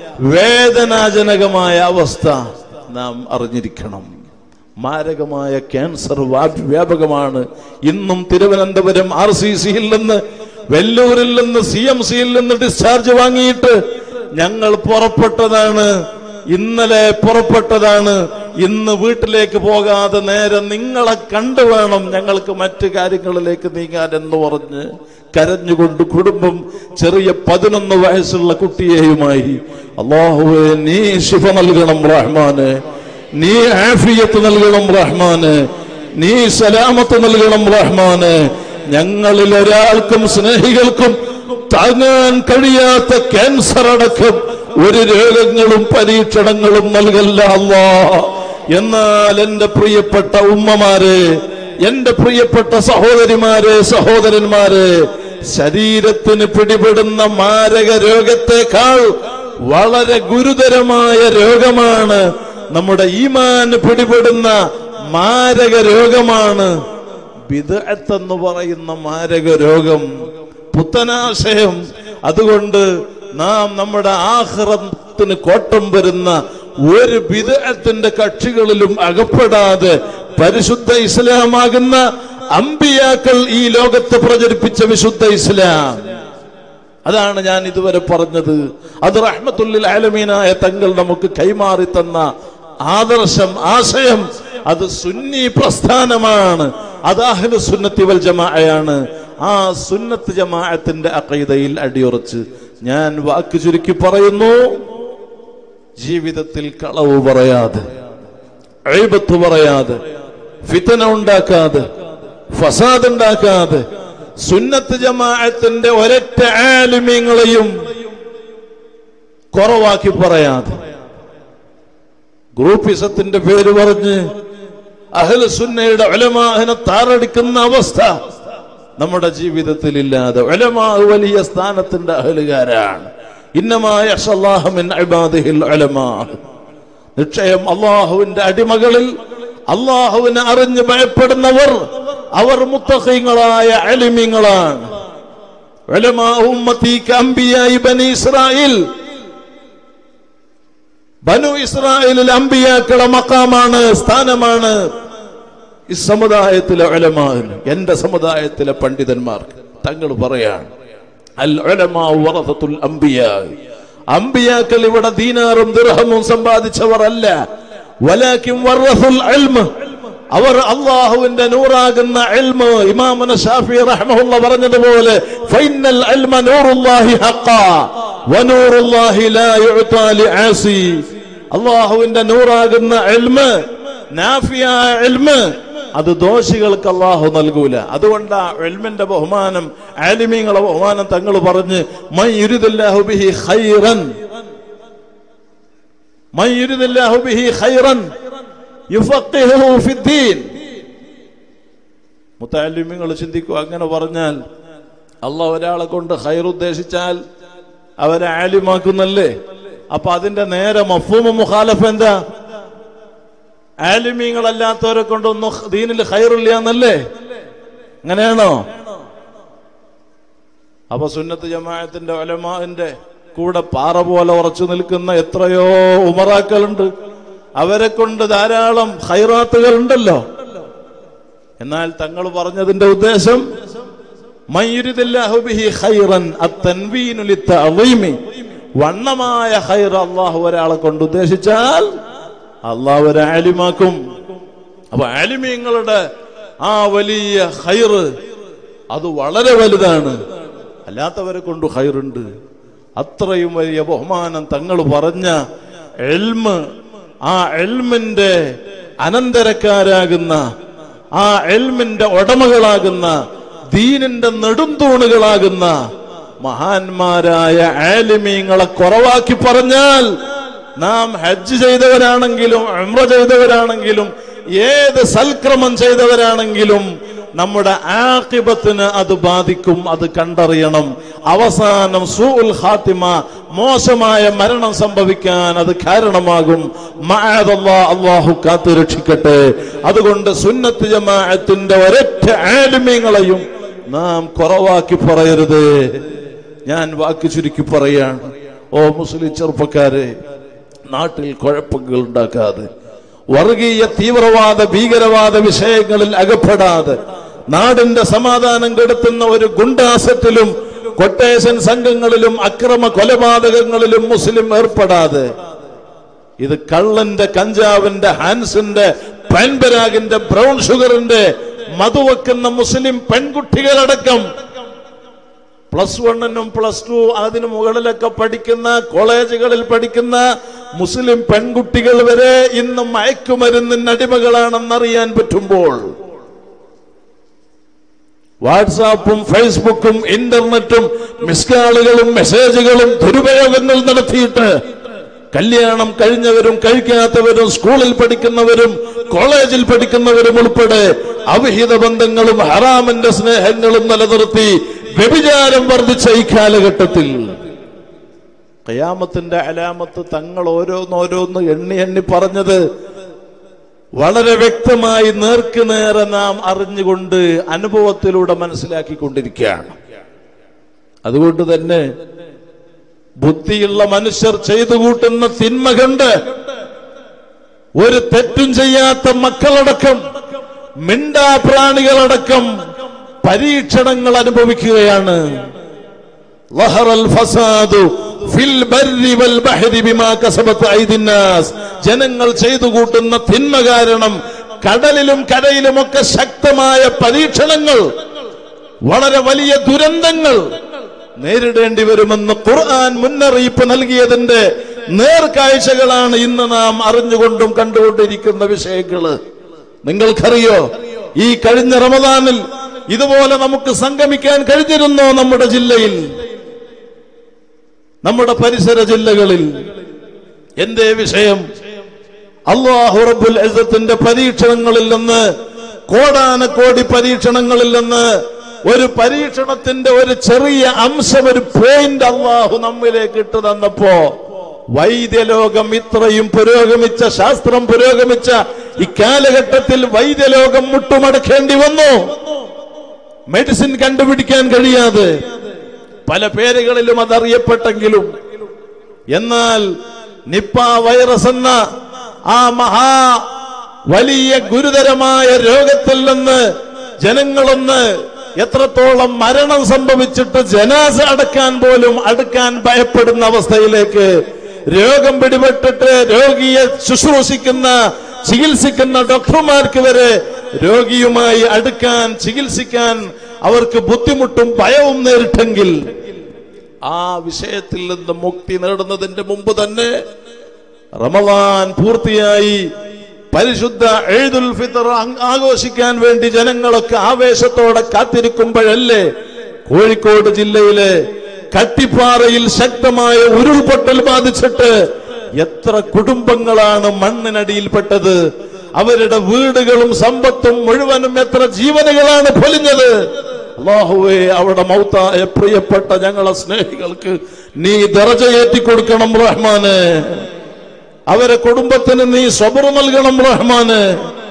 S1: വേദനാജനകമായ അവസ്ഥ നാം അറിഞ്ഞിരിക്കണം മാരകമായ ക്യാൻസർ വ്യാപ- വ്യാപകമാണ് ഇന്നും തിരുവനന്തപുരം ആർ സി സിയിൽ നിന്ന് വെല്ലൂരിൽ നിന്ന് സി എം സിയിൽ നിന്ന് ഡിസ്ചാർജ് വാങ്ങിയിട്ട് ഞങ്ങൾ പുറപ്പെട്ടതാണ് ഇന്നലെ പുറപ്പെട്ടതാണ് ഇന്ന് വീട്ടിലേക്ക് പോകാതെ നേരെ നിങ്ങളെ കണ്ടു വേണം ഞങ്ങൾക്ക് മറ്റു കാര്യങ്ങളിലേക്ക് നീങ്ങാൻ എന്ന് പറഞ്ഞ് കരഞ്ഞുകൊണ്ട് കുടുംബം ചെറിയ പതിനൊന്ന് വയസ്സുള്ള കുട്ടിയെയുമായി അള്ളാഹുവെ നീ ശിഫ നൽകണം റഹ്മാന് നീ ആഫിയത്ത് നൽകണം റഹ്മാന് നീ സലാമത്ത് നൽകണം റഹ്മാന് ഞങ്ങളിൽ ഒരാൾക്കും സ്നേഹികൾക്കും താങ്ങാൻ കഴിയാത്ത ക്യാൻസർ അടക്കം ഒരു രോഗങ്ങളും പരീക്ഷണങ്ങളും നൽകല്ല അല്ലാ എന്നാൽ എന്റെ പ്രിയപ്പെട്ട ഉമ്മമാരെ എന്റെ പ്രിയപ്പെട്ട സഹോദരിമാരെ സഹോദരന്മാരെ ശരീരത്തിന് പിടിപെടുന്ന മാരക രോഗത്തെക്കാൾ വളരെ ഗുരുതരമായ രോഗമാണ് നമ്മുടെ ഈമാന് പിടിപെടുന്ന മാരക രോഗമാണ് ബിദഅത്ത് എന്ന് പറയുന്ന മാരക രോഗം പുത്തനാശയം അതുകൊണ്ട് നാം നമ്മുടെ ആഹ്റത്തിന് കോട്ടം വരുന്ന ഒരു ബിദഅത്തിന്റെ കക്ഷികളിലും അകപ്പെടാതെ പരിശുദ്ധ ഇസ്ലാമാകുന്ന അമ്പിയാക്കൾ ഈ ലോകത്ത് പ്രചരിപ്പിച്ച വിശുദ്ധ ഇസ്ലാം അതാണ് ഞാൻ ഇതുവരെ പറഞ്ഞത് അത് റഹ്മത്തുല്ലിൽ ആലമീനായ തങ്ങൾ നമുക്ക് കൈമാറി തന്ന ആദർശം ആശയം അത് സുന്നി പ്രസ്ഥാനമാണ് അത് അഹ്ലു സുന്നത്തി വൽ ജമാഅയാണ് ആ സുന്നത്ത് ജമാഅത്തിന്റെ അഖീദയിൽ അടിയുറച്ച് ഞാൻ വാക്ക് ചുരുക്കി പറയുന്നു ജീവിതത്തിൽ കളവ് പറയാതെ എഴുപത്ത് പറയാതെ ഫിത്തന ഉണ്ടാക്കാതെ ഫസാദ് ഉണ്ടാക്കാതെ സുന്നത്ത് ജമാഅത്തിന്റെ ഒരൊറ്റ ആലിമ്യങ്ങളെയും കുറവാക്കി പറയാതെ ഗ്രൂപ്പിസത്തിന്റെ പേര് പറഞ്ഞ് അഹ്ല സുന്നയുടെ ഒലമാഹിനെ താറടിക്കുന്ന അവസ്ഥ നമ്മുടെ ജീവിതത്തിൽ ഇല്ലാതെ ഒലമാ വലിയ സ്ഥാനത്തിന്റെ അഹലുകാരാണ് ഇന്നമായ നിശ്ചയം അള്ളാഹുവിന്റെ അടിമകളിൽ അള്ളാഹുവിനെ അറിഞ്ഞ് ഭയപ്പെടുന്നവർ അവർ മുത്തഹീങ്ങളായ അലിമിങ്ങളാണ് ഉലമാ ഉമ്മത്തി കമ്പിയായി ബനി ഇസ്രായേൽ ബനു ഇസ്രായേലിൽ അമ്പിയാക്കളെ മക്കാമാണ് സ്ഥാനമാണ് ഈ സമുദായത്തിലെ ഉലമാന് എന്റെ സമുദായത്തിലെ പണ്ഡിതന്മാർക്ക് തങ്ങൾ പറയാണ് അൽ ഉലമാ വറസത്തുൽ അംബിയാ അമ്പിയാക്കൾ ഇവിടെ ദീനാറും ദിർഹമും സമ്പാദിച്ചവർ അല്ല വലാക്കിം വറസുൽ ഇൽമ് അവർ അള്ളാഹുവിന്റെ നൂറാകുന്ന ഇൽമ് ഇമാമുന ഷാഫി റഹ്മഹുള്ള പറഞ്ഞതുപോലെ ഫൈനൽ ഇൽമ നൂറുല്ലാഹി ഹഖാ വനൂറുല്ലാഹി ലാ യുഅതാ ലിആസി അള്ളാഹുവിന്റെ നൂറാകുന്ന ഇൽമ് നാഫിയായ ഇൽമ് അത് ദോഷികൾക്ക് അള്ളാഹു നൽകൂല അതുകൊണ്ടാ എൽമിന്റെ ബഹുമാനം ആലിമീങ്ങളെ ബഹുമാനം തങ്ങൾ പറഞ്ഞ് മൈ യുരിദുല്ലാഹു ബിഹി ഖൈറൻ മൈ യുരിദുല്ലാഹു ബിഹി ഖൈറൻ യുഫഖിഹുഹു ഫിദ്ദീൻ മുത്തല്ലിമീങ്ങൾ ചിന്തിക്കുക അങ്ങനെ പറഞ്ഞാൽ അള്ളാഹ് ഒരാളെ കൊണ്ട് ഖൈർ ഉദ്ദേശിച്ചാൽ അവരെ ആലിമാക്കുന്നല്ലേ അപ്പൊ അതിന്റെ നേരെ മഫൂമ മുഖാലഫ് എന്താ ആലിമീങ്ങളല്ലാത്തവരെ കൊണ്ടൊന്നും ദീനിൽ ഹൈറില്ല എന്നല്ലേ അങ്ങനെയാണോ അപ്പൊ സുന്നത്ത് ജമാഅത്തിന്റെ ഒലമാന്റെ കൂടെ പാറ പോലെ ഉറച്ചു നിൽക്കുന്ന എത്രയോ ഉമറാക്കളുണ്ട് അവരെ കൊണ്ട് ധാരാളം ഹൈറാത്തുകൾ ഉണ്ടല്ലോ എന്നാൽ തങ്ങൾ പറഞ്ഞതിന്റെ ഉദ്ദേശം വണ്ണമായ ഹൈർ അള്ളാഹു ഒരാളെ കൊണ്ട് ഉദ്ദേശിച്ചാൽ അള്ളാഹ് ഒരു ആലിമാക്കും അപ്പൊ ആലിമീങ്ങളുടെ ആ വലിയ ഹൈറ് അത് വളരെ വലുതാണ് അല്ലാത്തവരെ കൊണ്ട് ഹൈറുണ്ട് അത്രയും വലിയ ബഹുമാനം തങ്ങൾ പറഞ്ഞ എൽമ് ആ എൽമിന്റെ അനന്തരക്കാരാകുന്ന ആ എൽമിന്റെ ഉടമകളാകുന്ന ദീനിന്റെ നെടുംതൂണുകളാകുന്ന മഹാന്മാരായ ആലിമീങ്ങളെ കുറവാക്കി പറഞ്ഞാൽ നാം ഹജ്ജ് ചെയ്തവരാണെങ്കിലും ഉംറ ചെയ്തവരാണെങ്കിലും ഏത് സൽക്രമം ചെയ്തവരാണെങ്കിലും നമ്മുടെ ആക്കിബത്തിന് അത് ബാധിക്കും അത് കണ്ടറിയണം അവസാനം സൂഉൽ ഖാത്തിമ മോശമായ മരണം സംഭവിക്കാൻ അത് കാരണമാകും മഅദല്ലാ അള്ളാഹു കാത്തു രക്ഷിക്കട്ടെ അതുകൊണ്ട് സുന്നത്ത് ജമാഅത്തിന്റെ ഒരൊറ്റ ആലിമ്യങ്ങളെയും നാം കുറവാക്കി പറയരുത് ഞാൻ വാക്ക് ചുരുക്കി പറയാണ് ഓ മുസ്ലിം ചെറുപ്പക്കാരെ നാട്ടിൽ കുഴപ്പങ്ങൾ ഉണ്ടാക്കാതെ വർഗീയ തീവ്രവാദ ഭീകരവാദ വിഷയങ്ങളിൽ അകപ്പെടാതെ നാടിന്റെ സമാധാനം കെടുത്തുന്ന ഒരു ഗുണ്ടാസത്തിലും കൊട്ടേഷൻ സംഘങ്ങളിലും അക്രമ കൊലപാതകങ്ങളിലും മുസ്ലിം ഏർപ്പെടാതെ ഇത് കള്ളന്റെ കഞ്ചാവിന്റെ ഹാൻസിന്റെ പാൻപരാഗിന്റെ ബ്രൗൺ ഷുഗറിന്റെ മധുവെക്കുന്ന മുസ്ലിം പെൺകുട്ടികളടക്കം പ്ലസ് വണ്ണിനും പ്ലസ് ടു അതിന് മുകളിലൊക്കെ പഠിക്കുന്ന കോളേജുകളിൽ പഠിക്കുന്ന മുസ്ലിം പെൺകുട്ടികൾ വരെ ഇന്ന് മയക്കുമരുന്നിന് അടിമകളാണെന്നറിയാൻ പറ്റുമ്പോൾ വാട്സാപ്പും ഫേസ്ബുക്കും ഇന്റർനെറ്റും മിസ്കാളുകളും മെസ്സേജുകളും ദുരുപയോഗങ്ങൾ നടത്തിയിട്ട് കല്യാണം കഴിഞ്ഞവരും കഴിക്കാത്തവരും സ്കൂളിൽ പഠിക്കുന്നവരും കോളേജിൽ പഠിക്കുന്നവരും ഉൾപ്പെടെ അവിഹിത ബന്ധങ്ങളും ഹറാമിന്റെ സ്നേഹങ്ങളും നിലനിർത്തി വ്യഭിചാരം വർദ്ധിച്ച ഈ കാലഘട്ടത്തിൽ കയാമത്തിന്റെ അലാമത്ത് തങ്ങൾ ഓരോന്നോരോന്ന് എണ്ണി എണ്ണി പറഞ്ഞത് വളരെ വ്യക്തമായി നേർക്ക് നേരെ നാം അറിഞ്ഞുകൊണ്ട് അനുഭവത്തിലൂടെ മനസ്സിലാക്കിക്കൊണ്ടിരിക്കുകയാണ് അതുകൊണ്ട് തന്നെ ബുദ്ധിയുള്ള മനുഷ്യർ ചെയ്തു കൂട്ടുന്ന തിന്മ കണ്ട് ഒരു തെറ്റും ചെയ്യാത്ത മക്കളടക്കം മിണ്ടാപ്രാണികളടക്കം പരീക്ഷണങ്ങൾ അനുഭവിക്കുകയാണ് ലഹറൽ ഫസാദു ഫിൽ ബർരി വൽ ബഹരി ബിമാ കസബത്ത് ഐദിന്നാസ് ജനങ്ങൾ ചെയ്തു കൂട്ടുന്ന തിന്മ കാരണം കടലിലും കരയിലുമൊക്കെ ശക്തമായ പരീക്ഷണങ്ങൾ വളരെ വലിയ ദുരന്തങ്ങൾ നേരിടേണ്ടി വരുമെന്ന് ഖുർആൻ മുന്നറിയിപ്പ് നൽകിയതിന്റെ നേർക്കാഴ്ചകളാണ് ഇന്ന് നാം അറിഞ്ഞുകൊണ്ടും കണ്ടുകൊണ്ടിരിക്കുന്ന വിഷയങ്ങള് നിങ്ങൾക്കറിയോ ഈ കഴിഞ്ഞ റമദാനിൽ ഇതുപോലെ നമുക്ക് സംഗമിക്കാൻ കഴിഞ്ഞിരുന്നോ നമ്മുടെ ജില്ലയിൽ നമ്മുടെ പരിസര ജില്ലകളിൽ എന്തേ വിഷയം അള്ളാഹു റബ്ബുൽ ഇസ്സത്തിന്റെ പരീക്ഷണങ്ങളിൽ നിന്ന് കോടാനക്കോടി പരീക്ഷണങ്ങളിൽ നിന്ന് ഒരു പരീക്ഷണത്തിന്റെ ഒരു ചെറിയ അംശം ഒരു പോയിന്റ് അള്ളാഹു നമ്മിലേക്ക് ഇട്ടു തന്നപ്പോ വൈദ്യലോകം ഇത്രയും പുരോഗമിച്ച ശാസ്ത്രം പുരോഗമിച്ച ഇക്കാലഘട്ടത്തിൽ വൈദ്യലോകം മുട്ടുമടക്കേണ്ടി വന്നു മെഡിസിൻ കണ്ടുപിടിക്കാൻ കഴിയാതെ പല പേരുകളിലും അതറിയപ്പെട്ടെങ്കിലും എന്നാൽ നിപ്പ വൈറസ് എന്ന ആ മഹാ വലിയ ഗുരുതരമായ രോഗത്തിൽ നിന്ന് ജനങ്ങളൊന്ന് എത്രത്തോളം മരണം സംഭവിച്ചിട്ട് ജനാസ അടക്കാൻ പോലും അടുക്കാൻ ഭയപ്പെടുന്ന അവസ്ഥയിലേക്ക് രോഗം പിടിപെട്ടിട്ട് രോഗിയെ ശുശ്രൂഷിക്കുന്ന ചികിത്സിക്കുന്ന ഡോക്ടർമാർക്ക് വരെ രോഗിയുമായി അടുക്കാൻ ചികിത്സിക്കാൻ അവർക്ക് ബുദ്ധിമുട്ടും ഭയവും നേരിട്ടെങ്കിൽ ആ വിഷയത്തിൽ നിന്ന് മുക്തി നേടുന്നതിന്റെ മുമ്പ് തന്നെ റമദാൻ പൂർത്തിയായി പരിശുദ്ധ എഴുതുൽ ഫിത്തർ അങ് ആഘോഷിക്കാൻ വേണ്ടി ജനങ്ങളൊക്കെ ആവേശത്തോടെ കാത്തിരിക്കുമ്പോഴല്ലേ കോഴിക്കോട് ജില്ലയിലെ കട്ടിപ്പാറയിൽ ശക്തമായ ഉരുൾപൊട്ടൽ ബാധിച്ചിട്ട് എത്ര കുടുംബങ്ങളാണ് മണ്ണിനടിയിൽപ്പെട്ടത് അവരുടെ വീടുകളും സമ്പത്തും മുഴുവനും എത്ര ജീവനുകളാണ് പൊലിഞ്ഞത് അള്ളാഹുവേ അവിടെ മൗത്തായ പ്രിയപ്പെട്ട ഞങ്ങളെ സ്നേഹികൾക്ക് നീ ദറജയേറ്റി കൊടുക്കണം റഹ്മാന് അവരെ കുടുംബത്തിന് നീ സ്വബർ നൽകണം റഹ്മാന്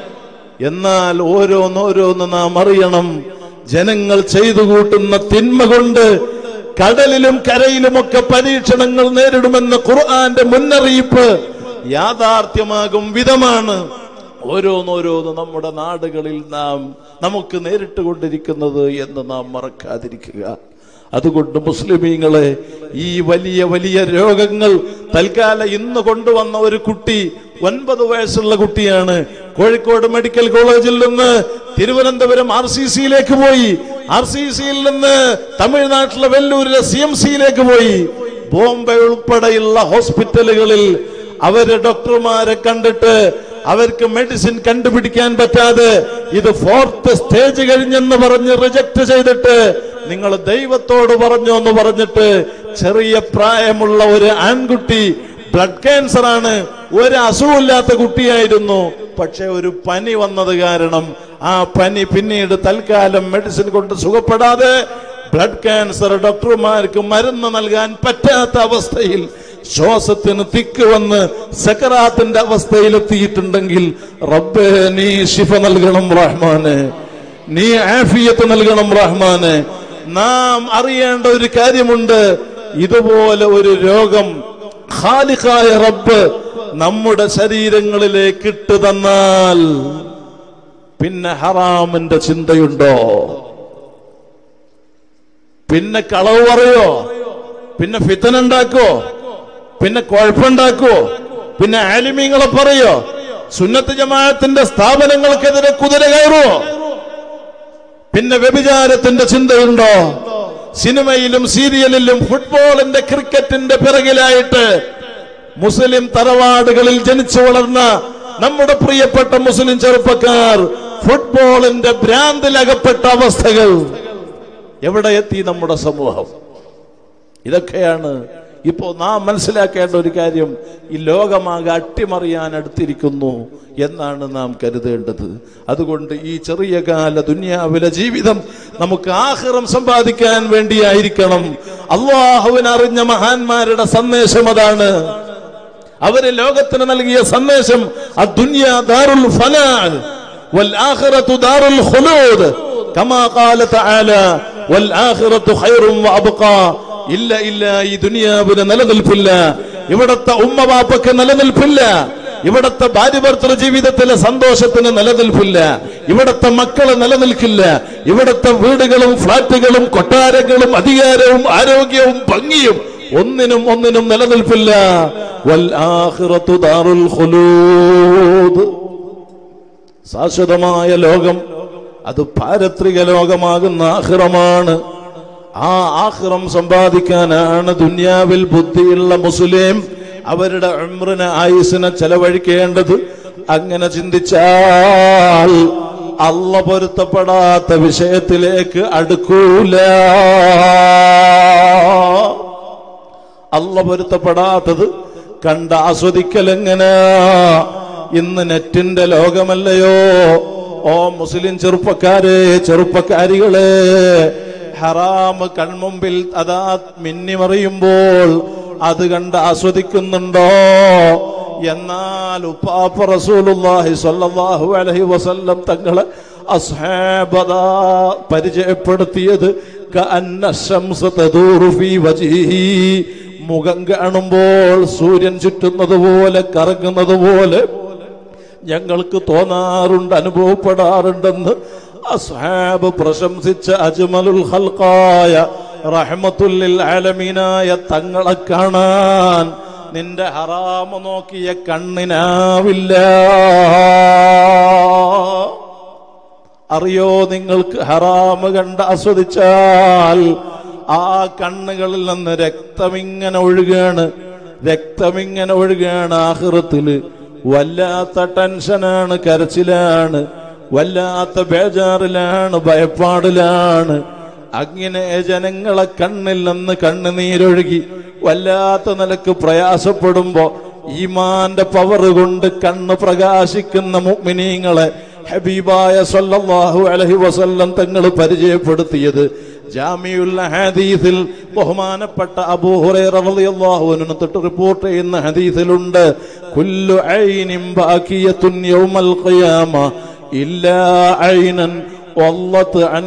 S1: എന്നാൽ ഓരോന്നോരോന്ന് നാം അറിയണം ജനങ്ങൾ ചെയ്തു കൂട്ടുന്ന തിന്മ കൊണ്ട് കടലിലും കരയിലുമൊക്കെ പരീക്ഷണങ്ങൾ നേരിടുമെന്ന ഖുർആന്റെ മുന്നറിയിപ്പ് യാഥാർത്ഥ്യമാകും വിധമാണ് ഓരോന്നോരോന്ന് നമ്മുടെ നാടുകളിൽ നാം നമുക്ക് നേരിട്ട് കൊണ്ടിരിക്കുന്നത് എന്ന് നാം മറക്കാതിരിക്കുക അതുകൊണ്ട് മുസ്ലിമീങ്ങളെ ഈ വലിയ വലിയ രോഗങ്ങൾ തൽക്കാലം ഇന്ന് കൊണ്ടുവന്ന ഒരു കുട്ടി ഒൻപത് വയസ്സുള്ള കുട്ടിയാണ് കോഴിക്കോട് മെഡിക്കൽ കോളേജിൽ നിന്ന് തിരുവനന്തപുരം ആർ സി സിയിലേക്ക് പോയി ആർ സി സിയിൽ നിന്ന് തമിഴ്നാട്ടിലെ വെല്ലൂരിലെ സി എം സിയിലേക്ക് പോയി ബോംബെ ഉൾപ്പെടെയുള്ള ഹോസ്പിറ്റലുകളിൽ അവര് ഡോക്ടർമാരെ കണ്ടിട്ട് അവർക്ക് മെഡിസിൻ കണ്ടുപിടിക്കാൻ പറ്റാതെ ഇത് ഫോർത്ത് സ്റ്റേജ് കഴിഞ്ഞെന്ന് പറഞ്ഞ് റിജക്ട് ചെയ്തിട്ട് നിങ്ങൾ ദൈവത്തോട് പറഞ്ഞു എന്ന് പറഞ്ഞിട്ട് ചെറിയ പ്രായമുള്ള ഒരു ആൺകുട്ടി ബ്ലഡ് ക്യാൻസർ ആണ് ഒരു അസുഖമില്ലാത്ത കുട്ടിയായിരുന്നു പക്ഷെ ഒരു പനി വന്നത് കാരണം ആ പനി പിന്നീട് തൽക്കാലം മെഡിസിൻ കൊണ്ട് സുഖപ്പെടാതെ ബ്ലഡ് ക്യാൻസർ ഡോക്ടർമാർക്ക് മരുന്ന് നൽകാൻ പറ്റാത്ത അവസ്ഥയിൽ ശ്വാസത്തിന് തിക്ക് വന്ന് സക്കറാത്തിന്റെ അവസ്ഥയിലെത്തിയിട്ടുണ്ടെങ്കിൽ റബ്ബേ നീ ശിഫ നൽകണം റഹ്മാന് നീ ആഫിയത്ത് നൽകണം റഹ്മാന് നാം അറിയേണ്ട ഒരു കാര്യമുണ്ട് ഇതുപോലെ ഒരു രോഗം ഖാലിഖായ റബ്ബ് നമ്മുടെ ശരീരങ്ങളിലേക്ക് ഇട്ടു തന്നാൽ പിന്നെ ഹറാമിന്റെ ചിന്തയുണ്ടോ പിന്നെ കളവ് പറയോ പിന്നെ ഫിത്തനുണ്ടാക്കോ പിന്നെ കുഴപ്പമുണ്ടാക്കോ പിന്നെ ആലിമീങ്ങളെ പറയോ സുന്നത്ത് ജമാഅത്തിന്റെ സ്ഥാപനങ്ങൾക്കെതിരെ കുതിര കയറുവോ പിന്നെ വ്യഭിചാരത്തിന്റെ ചിന്തയുണ്ടോ സിനിമയിലും സീരിയലിലും ഫുട്ബോളിന്റെ ക്രിക്കറ്റിന്റെ പിറകിലായിട്ട് മുസ്ലിം തറവാടുകളിൽ ജനിച്ചു വളർന്ന നമ്മുടെ പ്രിയപ്പെട്ട മുസ്ലിം ചെറുപ്പക്കാർ ഫുട്ബോളിന്റെ ഭ്രാന്തിലകപ്പെട്ട അവസ്ഥകൾ എവിടെ എത്തി നമ്മുടെ സമൂഹം ഇതൊക്കെയാണ് ഇപ്പോ നാം മനസ്സിലാക്കേണ്ട ഒരു കാര്യം ഈ ലോകമാകെ അട്ടിമറിയാൻ അടുത്തിരിക്കുന്നു എന്നാണ് നാം കരുതേണ്ടത് അതുകൊണ്ട് ഈ ചെറിയ കാല ദുന്യാവിലെ ജീവിതം നമുക്ക് ആഹ്റം സമ്പാദിക്കാൻ വേണ്ടിയായിരിക്കണം അള്ളാഹുവിന് അറിഞ്ഞ മഹാന്മാരുടെ സന്ദേശം അതാണ് അവര് ലോകത്തിന് നൽകിയ സന്ദേശം അദ്ദുന്യ ദാറുൽ ഫലാ വൽ ആഖിറത്തു ദാറുൽ ഖുലൂദ് കമാ ഖാല തആല വൽ ആഖിറത്തു ഖൈറും വഅബ്ഖാ ഇല്ല ഇല്ല ഈ ദുനിയാവിന് നിലനിൽപ്പില്ല ഇവിടത്തെ ഉമ്മ ബാപ്പക്ക് നിലനിൽപ്പില്ല ഇവിടത്തെ ഭാര്യ ഭർത്തൃ ജീവിതത്തിലെ സന്തോഷത്തിന് നിലനിൽപ്പില്ല ഇവിടത്തെ മക്കള് നിലനിൽക്കില്ല ഇവിടത്തെ വീടുകളും ഫ്ളാറ്റുകളും കൊട്ടാരങ്ങളും അധികാരവും ആരോഗ്യവും ഭംഗിയും ഒന്നിനും ഒന്നിനും നിലനിൽപ്പില്ല വൽ ആഖിറത്തു ദാറുൽ ഖുലൂദ് ശാശ്വതമായ ലോകം അത് പാരത്രിക ലോകമാകുന്ന ആഹ്റമാണ് ആ ആഹ്റം സമ്പാദിക്കാനാണ് ദുന്യാവിൽ ബുദ്ധിയുള്ള മുസ്ലിം അവരുടെ ഉംറിന് ആയുസിനെ ചെലവഴിക്കേണ്ടത് അങ്ങനെ ചിന്തിച്ചാൽ അല്ല പൊരുത്തപ്പെടാത്ത വിഷയത്തിലേക്ക് അടുക്കൂല അല്ല പൊരുത്തപ്പെടാത്തത് കണ്ട് ആസ്വദിക്കലെങ്ങനെ ഇന്ന് നെറ്റിന്റെ ലോകമല്ലയോ ഓ മുസ്ലിം ചെറുപ്പക്കാരെ ചെറുപ്പക്കാരികളെ ഹറാമ് കൺമുമ്പിൽ അതാ മിന്നിമറിയുമ്പോൾ അത് കണ്ട് ആസ്വദിക്കുന്നുണ്ടോ എന്നാൽ ഉപ്പാപ്പ റസൂലുള്ളാഹി സ്വല്ലല്ലാഹു അലൈഹി വസല്ലം തങ്ങളെ അസ്ഹാബദ പരിചയപ്പെടുത്തിയത് കഅന്ന ശംസ തദൂറു ഫീ വജ്ഹിഹി മുഖം കാണുമ്പോൾ സൂര്യൻ ചുറ്റുന്നത് പോലെ കറങ്ങുന്നത് പോലെ ഞങ്ങൾക്ക് തോന്നാറുണ്ട് അനുഭവപ്പെടാറുണ്ടെന്ന് അസ്ഹാബ് പ്രശംസിച്ച അജ്മലുൽ ഖൽഖായ റഹ്മത്തുല്ലിൽ ആലമീനായ തങ്ങളെ കാണാൻ നിന്റെ ഹറാമ നോക്കിയ കണ്ണിനാവില്ല അറിയോ നിങ്ങൾക്ക് ഹറാമ് കണ്ട് ആസ്വദിച്ചാൽ ആ കണ്ണുകളിൽ നിന്ന് രക്തമിങ്ങനെ ഒഴുകാണ് രക്തമിങ്ങനെ ഒഴുകാണ് ആഹൃത്തില് വല്ലാത്ത ടെൻഷനാണ് കരച്ചിലാണ് വല്ലാത്ത ബേജാറിലാണ് ഭയപ്പാടിലാണ് അങ്ങനെ ജനങ്ങളെ കണ്ണിൽ നിന്ന് കണ്ണുനീരൊഴുകി വല്ലാത്ത നിലക്ക് പ്രയാസപ്പെടുമ്പോ ഈമാന്റെ പവർ കൊണ്ട് കണ്ണ് പ്രകാശിക്കുന്ന മുഅ്മിനീങ്ങളെ ഹബീബായ സല്ലല്ലാഹു അലൈഹി വസല്ലം തങ്ങൾ പരിചയപ്പെടുത്തിയത് ജാമിയുൽ ഹദീസിൽ ബഹുമാനപ്പെട്ട അബൂ ഹുറൈറ റളിയല്ലാഹു അൻഹു തൊട്ട് റിപ്പോർട്ട് ചെയ്യുന്ന ഹദീസിലുണ്ട് കുല്ലു ഐനിൻ ബാക്കിയത്തുൻ യൗമൽ ഖിയാമ ഇല്ലാ ഐനൻ വല്ലത്ത് അൻ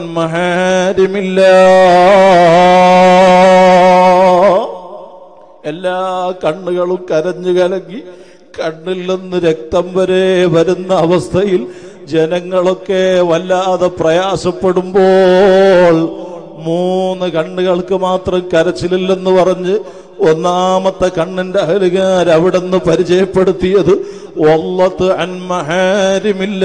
S1: മഹാരിമില്ലാ എല്ലാ കണ്ണുകളും കരഞ്ഞു കലങ്ങി കണ്ണിൽ നിന്ന് രക്തം വരെ വരുന്ന അവസ്ഥയിൽ ജനങ്ങളൊക്കെ വല്ലാതെ പ്രയാസപ്പെടുമ്പോൾ മൂന്ന് കണ്ണുകൾക്ക് മാത്രം കരച്ചിലില്ലെന്ന് പറഞ്ഞ് ഒന്നാമത്തെ കണ്ണിന്റെ അഹലുകാർ അവിടെ നിന്ന് പരിചയപ്പെടുത്തിയത് ഒല്ലത്ത് അൻമഹാരിമില്ല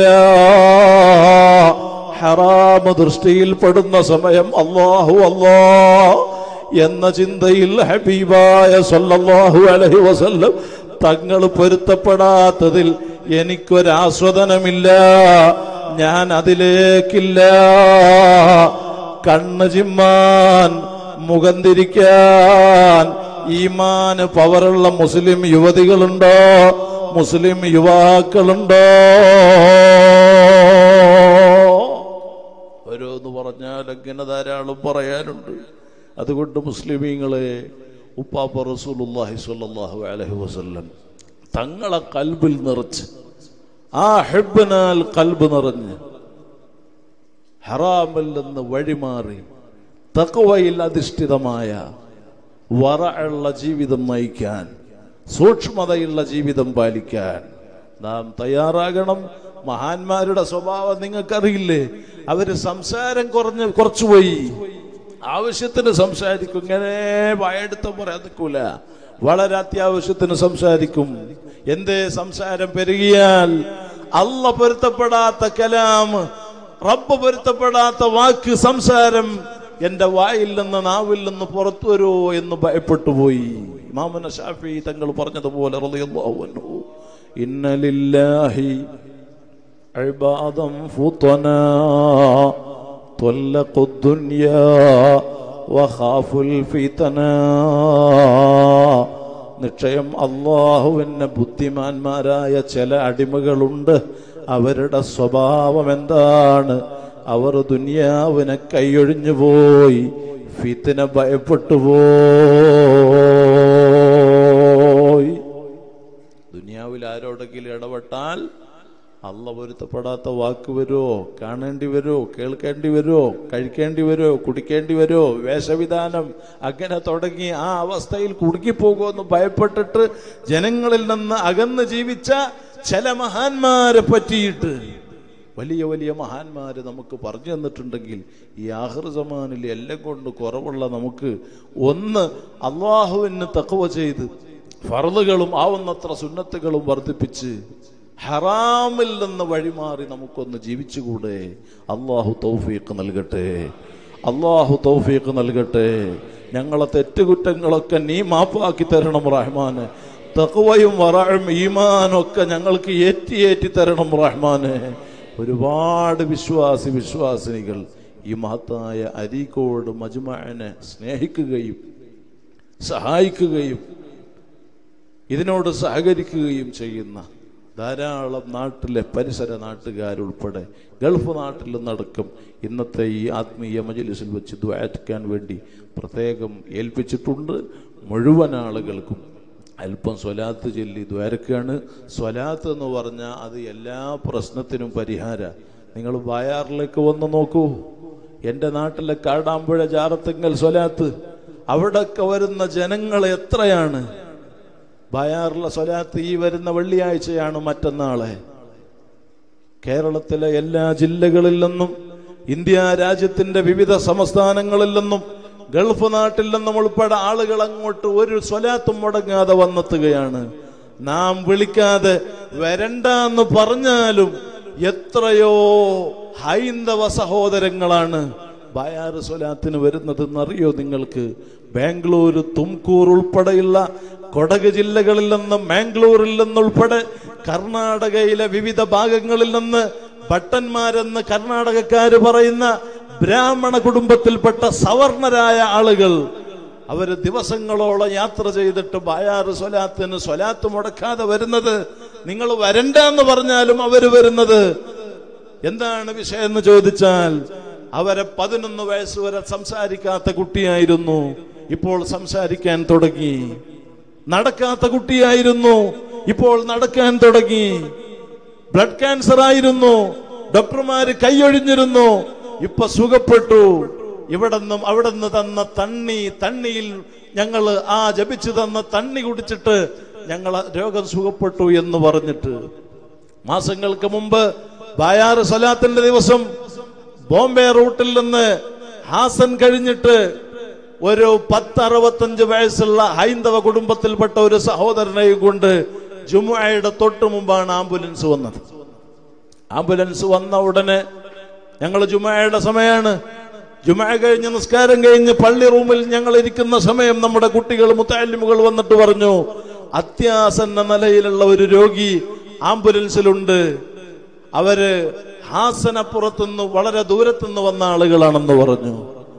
S1: ഹറാമ ദൃഷ്ടിയിൽപ്പെടുന്ന സമയം അള്ളാഹു അല്ലാ എന്ന ചിന്തയിൽ ഹബീബായ സല്ലല്ലാഹു അലൈഹി വസല്ലം തങ്ങൾ പൊരുത്തപ്പെടാത്തതിൽ എനിക്കൊരാസ്വദനമില്ല ഞാൻ അതിലേക്കില്ല കണ്ണ് ചിമ്മാൻ മുഖം തിരിക്കാൻ ഈമാന് പവറുള്ള മുസ്ലിം യുവതികളുണ്ടോ മുസ്ലിം യുവാക്കളുണ്ടോ ഓരോന്ന് പറഞ്ഞാൽ അങ്ങനെ ധാരാളം പറയാനുണ്ട് അതുകൊണ്ട് മുസ്ലിമീങ്ങളെ ഉപ്പാപ്പ റസൂലുള്ളാഹി സ്വല്ലല്ലാഹു അലൈഹി വസല്ലം തങ്ങളെ കൽബിൽ നിറച്ച് ആ ഹെബിനാൽ കൽബ് നിറഞ്ഞ് ഹറാമിൽ നിന്ന് വഴിമാറി തക്കവയിൽ അധിഷ്ഠിതമായ വറയുള്ള ജീവിതം നയിക്കാൻ സൂക്ഷ്മതയുള്ള ജീവിതം പാലിക്കാൻ നാം തയ്യാറാകണം മഹാന്മാരുടെ സ്വഭാവം നിങ്ങൾക്കറിയില്ലേ അവര് സംസാരം കുറഞ്ഞ് കുറച്ചുപോയി ആവശ്യത്തിന് സംസാരിക്കും ഇങ്ങനെ വായെടുത്ത പറയാൻ നിൽക്കൂല വളരെ അത്യാവശ്യത്തിന് സംസാരിക്കും എന്തേ സംസാരം പെരുകിയാൽ അല്ല പൊരുത്തപ്പെടാത്ത കലാം റബ്ബ് പൊരുത്തപ്പെടാത്ത വാക്ക് സംസാരം എന്റെ വായിൽ നിന്ന് നാവിൽ നിന്ന് പുറത്തു വരുമോ എന്ന് ഭയപ്പെട്ടു പോയി മാമന ഷാഫി തങ്ങൾ പറഞ്ഞതുപോലെ റളിയല്ലാഹു അൻഹു ഇന്ന ലില്ലാഹി عبادا فطنا طلقوا الدنيا وخافوا الفتنا നിശ്ചയം അള്ളാഹുവിന് ബുദ്ധിമാന്മാരായ ചില അടിമകളുണ്ട് അവരുടെ സ്വഭാവം എന്താണ് അവർ ദുനിയാവിനെ കൈയൊഴിഞ്ഞു പോയി ഫിത്തിനെ ഭയപ്പെട്ടു പോയി ദുനിയാവിൽ ആരോടെങ്കിലും ഇടപെട്ടാൽ അല്ല പൊരുത്തപ്പെടാത്ത വാക്ക് വരുമോ കാണേണ്ടി വരുമോ കേൾക്കേണ്ടി വരുമോ കഴിക്കേണ്ടി വരുമോ കുടിക്കേണ്ടി വരുമോ വേഷവിധാനം അങ്ങനെ തുടങ്ങി ആ അവസ്ഥയിൽ കുടുങ്ങിപ്പോകുമെന്ന് ഭയപ്പെട്ടിട്ട് ജനങ്ങളിൽ നിന്ന് അകന്ന് ജീവിച്ച ചില മഹാന്മാരെ പറ്റിയിട്ട് വലിയ വലിയ മഹാന്മാര് നമുക്ക് പറഞ്ഞു തന്നിട്ടുണ്ടെങ്കിൽ ഈ ആഹൃ സമാനിൽ എല്ലാം കൊണ്ട് കുറവുള്ള നമുക്ക് ഒന്ന് അള്ളാഹുവിന് തക്കവ ചെയ്ത് ഫറലുകളും ആവുന്നത്ര സുന്നത്തുകളും വർദ്ധിപ്പിച്ച് ഹറാമിൽ നിന്ന് വഴിമാറി നമുക്കൊന്ന് ജീവിച്ചുകൂടെ അള്ളാഹു തൗഫീഖ് നൽകട്ടെ അള്ളാഹു തൗഫീഖ് നൽകട്ടെ ഞങ്ങളെ തെറ്റുകുറ്റങ്ങളൊക്കെ നീ മാപ്പാക്കി തരണം റഹ്മാന് തഖ്വയും വറയും ഈമാനും ഒക്കെ ഞങ്ങൾക്ക് ഏറ്റി ഏറ്റി തരണം റഹ്മാനെ ഒരുപാട് വിശ്വാസി വിശ്വാസിനികൾ ഈ മഹത്തായ അരീക്കോട് മജുമാനെ സ്നേഹിക്കുകയും സഹായിക്കുകയും ഇതിനോട് സഹകരിക്കുകയും ചെയ്യുന്ന ധാരാളം നാട്ടിലെ പരിസര നാട്ടുകാരുൾപ്പെടെ ഗൾഫ് നാട്ടിൽ നിന്നടക്കം ഇന്നത്തെ ഈ ആത്മീയ മജലിസിൽ വെച്ച് ദ്വാറ്റിക്കാൻ വേണ്ടി പ്രത്യേകം ഏൽപ്പിച്ചിട്ടുണ്ട് മുഴുവൻ ആളുകൾക്കും അല്പം സ്വലാത്ത് ചൊല്ലി ദ്വാരക്കാണ് സ്വലാത്ത് എന്ന് പറഞ്ഞാൽ അത് എല്ലാ പ്രശ്നത്തിനും പരിഹാര നിങ്ങൾ വയാറിലേക്ക് വന്ന് നോക്കൂ എൻ്റെ നാട്ടിലെ കാടാമ്പുഴ ജാറത്തിങ്കൽ സ്വലാത്ത് അവിടൊക്കെ വരുന്ന ജനങ്ങൾ എത്രയാണ് ബയാറുള്ള സ്വലാത്ത് ഈ വരുന്ന വെള്ളിയാഴ്ചയാണ് മറ്റന്നാളെ കേരളത്തിലെ എല്ലാ ജില്ലകളിൽ നിന്നും ഇന്ത്യ രാജ്യത്തിന്റെ വിവിധ സംസ്ഥാനങ്ങളിൽ നിന്നും ഗൾഫ് നാട്ടിൽ നിന്നും ഉൾപ്പെടെ ആളുകൾ അങ്ങോട്ട് ഒരു സ്വലാത്തും മുടങ്ങാതെ വന്നെത്തുകയാണ് നാം വിളിക്കാതെ വരണ്ട എന്ന് പറഞ്ഞാലും എത്രയോ ഹൈന്ദവ സഹോദരങ്ങളാണ് ബയാറ് സ്വലാത്തിന് വരുന്നതെന്നറിയോ നിങ്ങൾക്ക് ബാംഗ്ലൂർ തുംകൂർ ഉൾപ്പെടെയുള്ള കൊടക് ജില്ലകളിൽ നിന്ന് മാംഗ്ലൂരിൽ നിന്നുൾപ്പെടെ കർണാടകയിലെ വിവിധ ഭാഗങ്ങളിൽ നിന്ന് ഭട്ടന്മാരെന്ന് കർണാടകക്കാര് പറയുന്ന ബ്രാഹ്മണ കുടുംബത്തിൽപ്പെട്ട സവർണരായ ആളുകൾ അവര് ദിവസങ്ങളോളം യാത്ര ചെയ്തിട്ട് ബായാറ് സ്വലാത്തിന് സ്വലാത്ത് മുടക്കാതെ വരുന്നത് നിങ്ങൾ വരണ്ട എന്ന് പറഞ്ഞാലും അവര് വരുന്നത് എന്താണ് വിഷയം എന്ന് ചോദിച്ചാൽ അവരെ പതിനൊന്ന് വയസ്സ് വരെ സംസാരിക്കാത്ത കുട്ടിയായിരുന്നു ഇപ്പോൾ സംസാരിക്കാൻ തുടങ്ങി നടക്കാത്ത കുട്ടിയായിരുന്നു ഇപ്പോൾ നടക്കാൻ തുടങ്ങി ബ്ലഡ് ക്യാൻസർ ആയിരുന്നു ഡോക്ടർമാര് കൈയൊഴിഞ്ഞിരുന്നു ഇപ്പൊ സുഖപ്പെട്ടു ഇവിടെ നിന്നും അവിടെ നിന്ന് തന്ന തണ്ണി തണ്ണിയിൽ ഞങ്ങൾ ആ ജപിച്ചു തന്ന തണ്ണി കുടിച്ചിട്ട് ഞങ്ങൾ രോഗം സുഖപ്പെട്ടു എന്ന് പറഞ്ഞിട്ട് മാസങ്ങൾക്ക് മുമ്പ് ബായാറ് സലാത്തിന്റെ ദിവസം ബോംബെ റൂട്ടിൽ നിന്ന് ഹാസൻ കഴിഞ്ഞിട്ട് ഒരു പത്തറുപത്തഞ്ച് വയസ്സുള്ള ഹൈന്ദവ കുടുംബത്തിൽപ്പെട്ട ഒരു സഹോദരനെയും കൊണ്ട് ജുമുഅയുടെ തൊട്ട് മുമ്പാണ് ആംബുലൻസ് വന്നത് ആംബുലൻസ് വന്ന ഉടനെ ഞങ്ങൾ ജുമയുടെ സമയമാണ് ജുമ കഴിഞ്ഞ് നിസ്കാരം കഴിഞ്ഞ് പള്ളി റൂമിൽ ഞങ്ങൾ ഇരിക്കുന്ന സമയം നമ്മുടെ കുട്ടികൾ മുത്താലിമുകൾ വന്നിട്ട് പറഞ്ഞു അത്യാസന്ന നിലയിലുള്ള ഒരു രോഗി ആംബുലൻസിലുണ്ട് അവര് ഹാസനപ്പുറത്തുനിന്ന് വളരെ ദൂരത്തുനിന്ന് വന്ന ആളുകളാണെന്ന് പറഞ്ഞു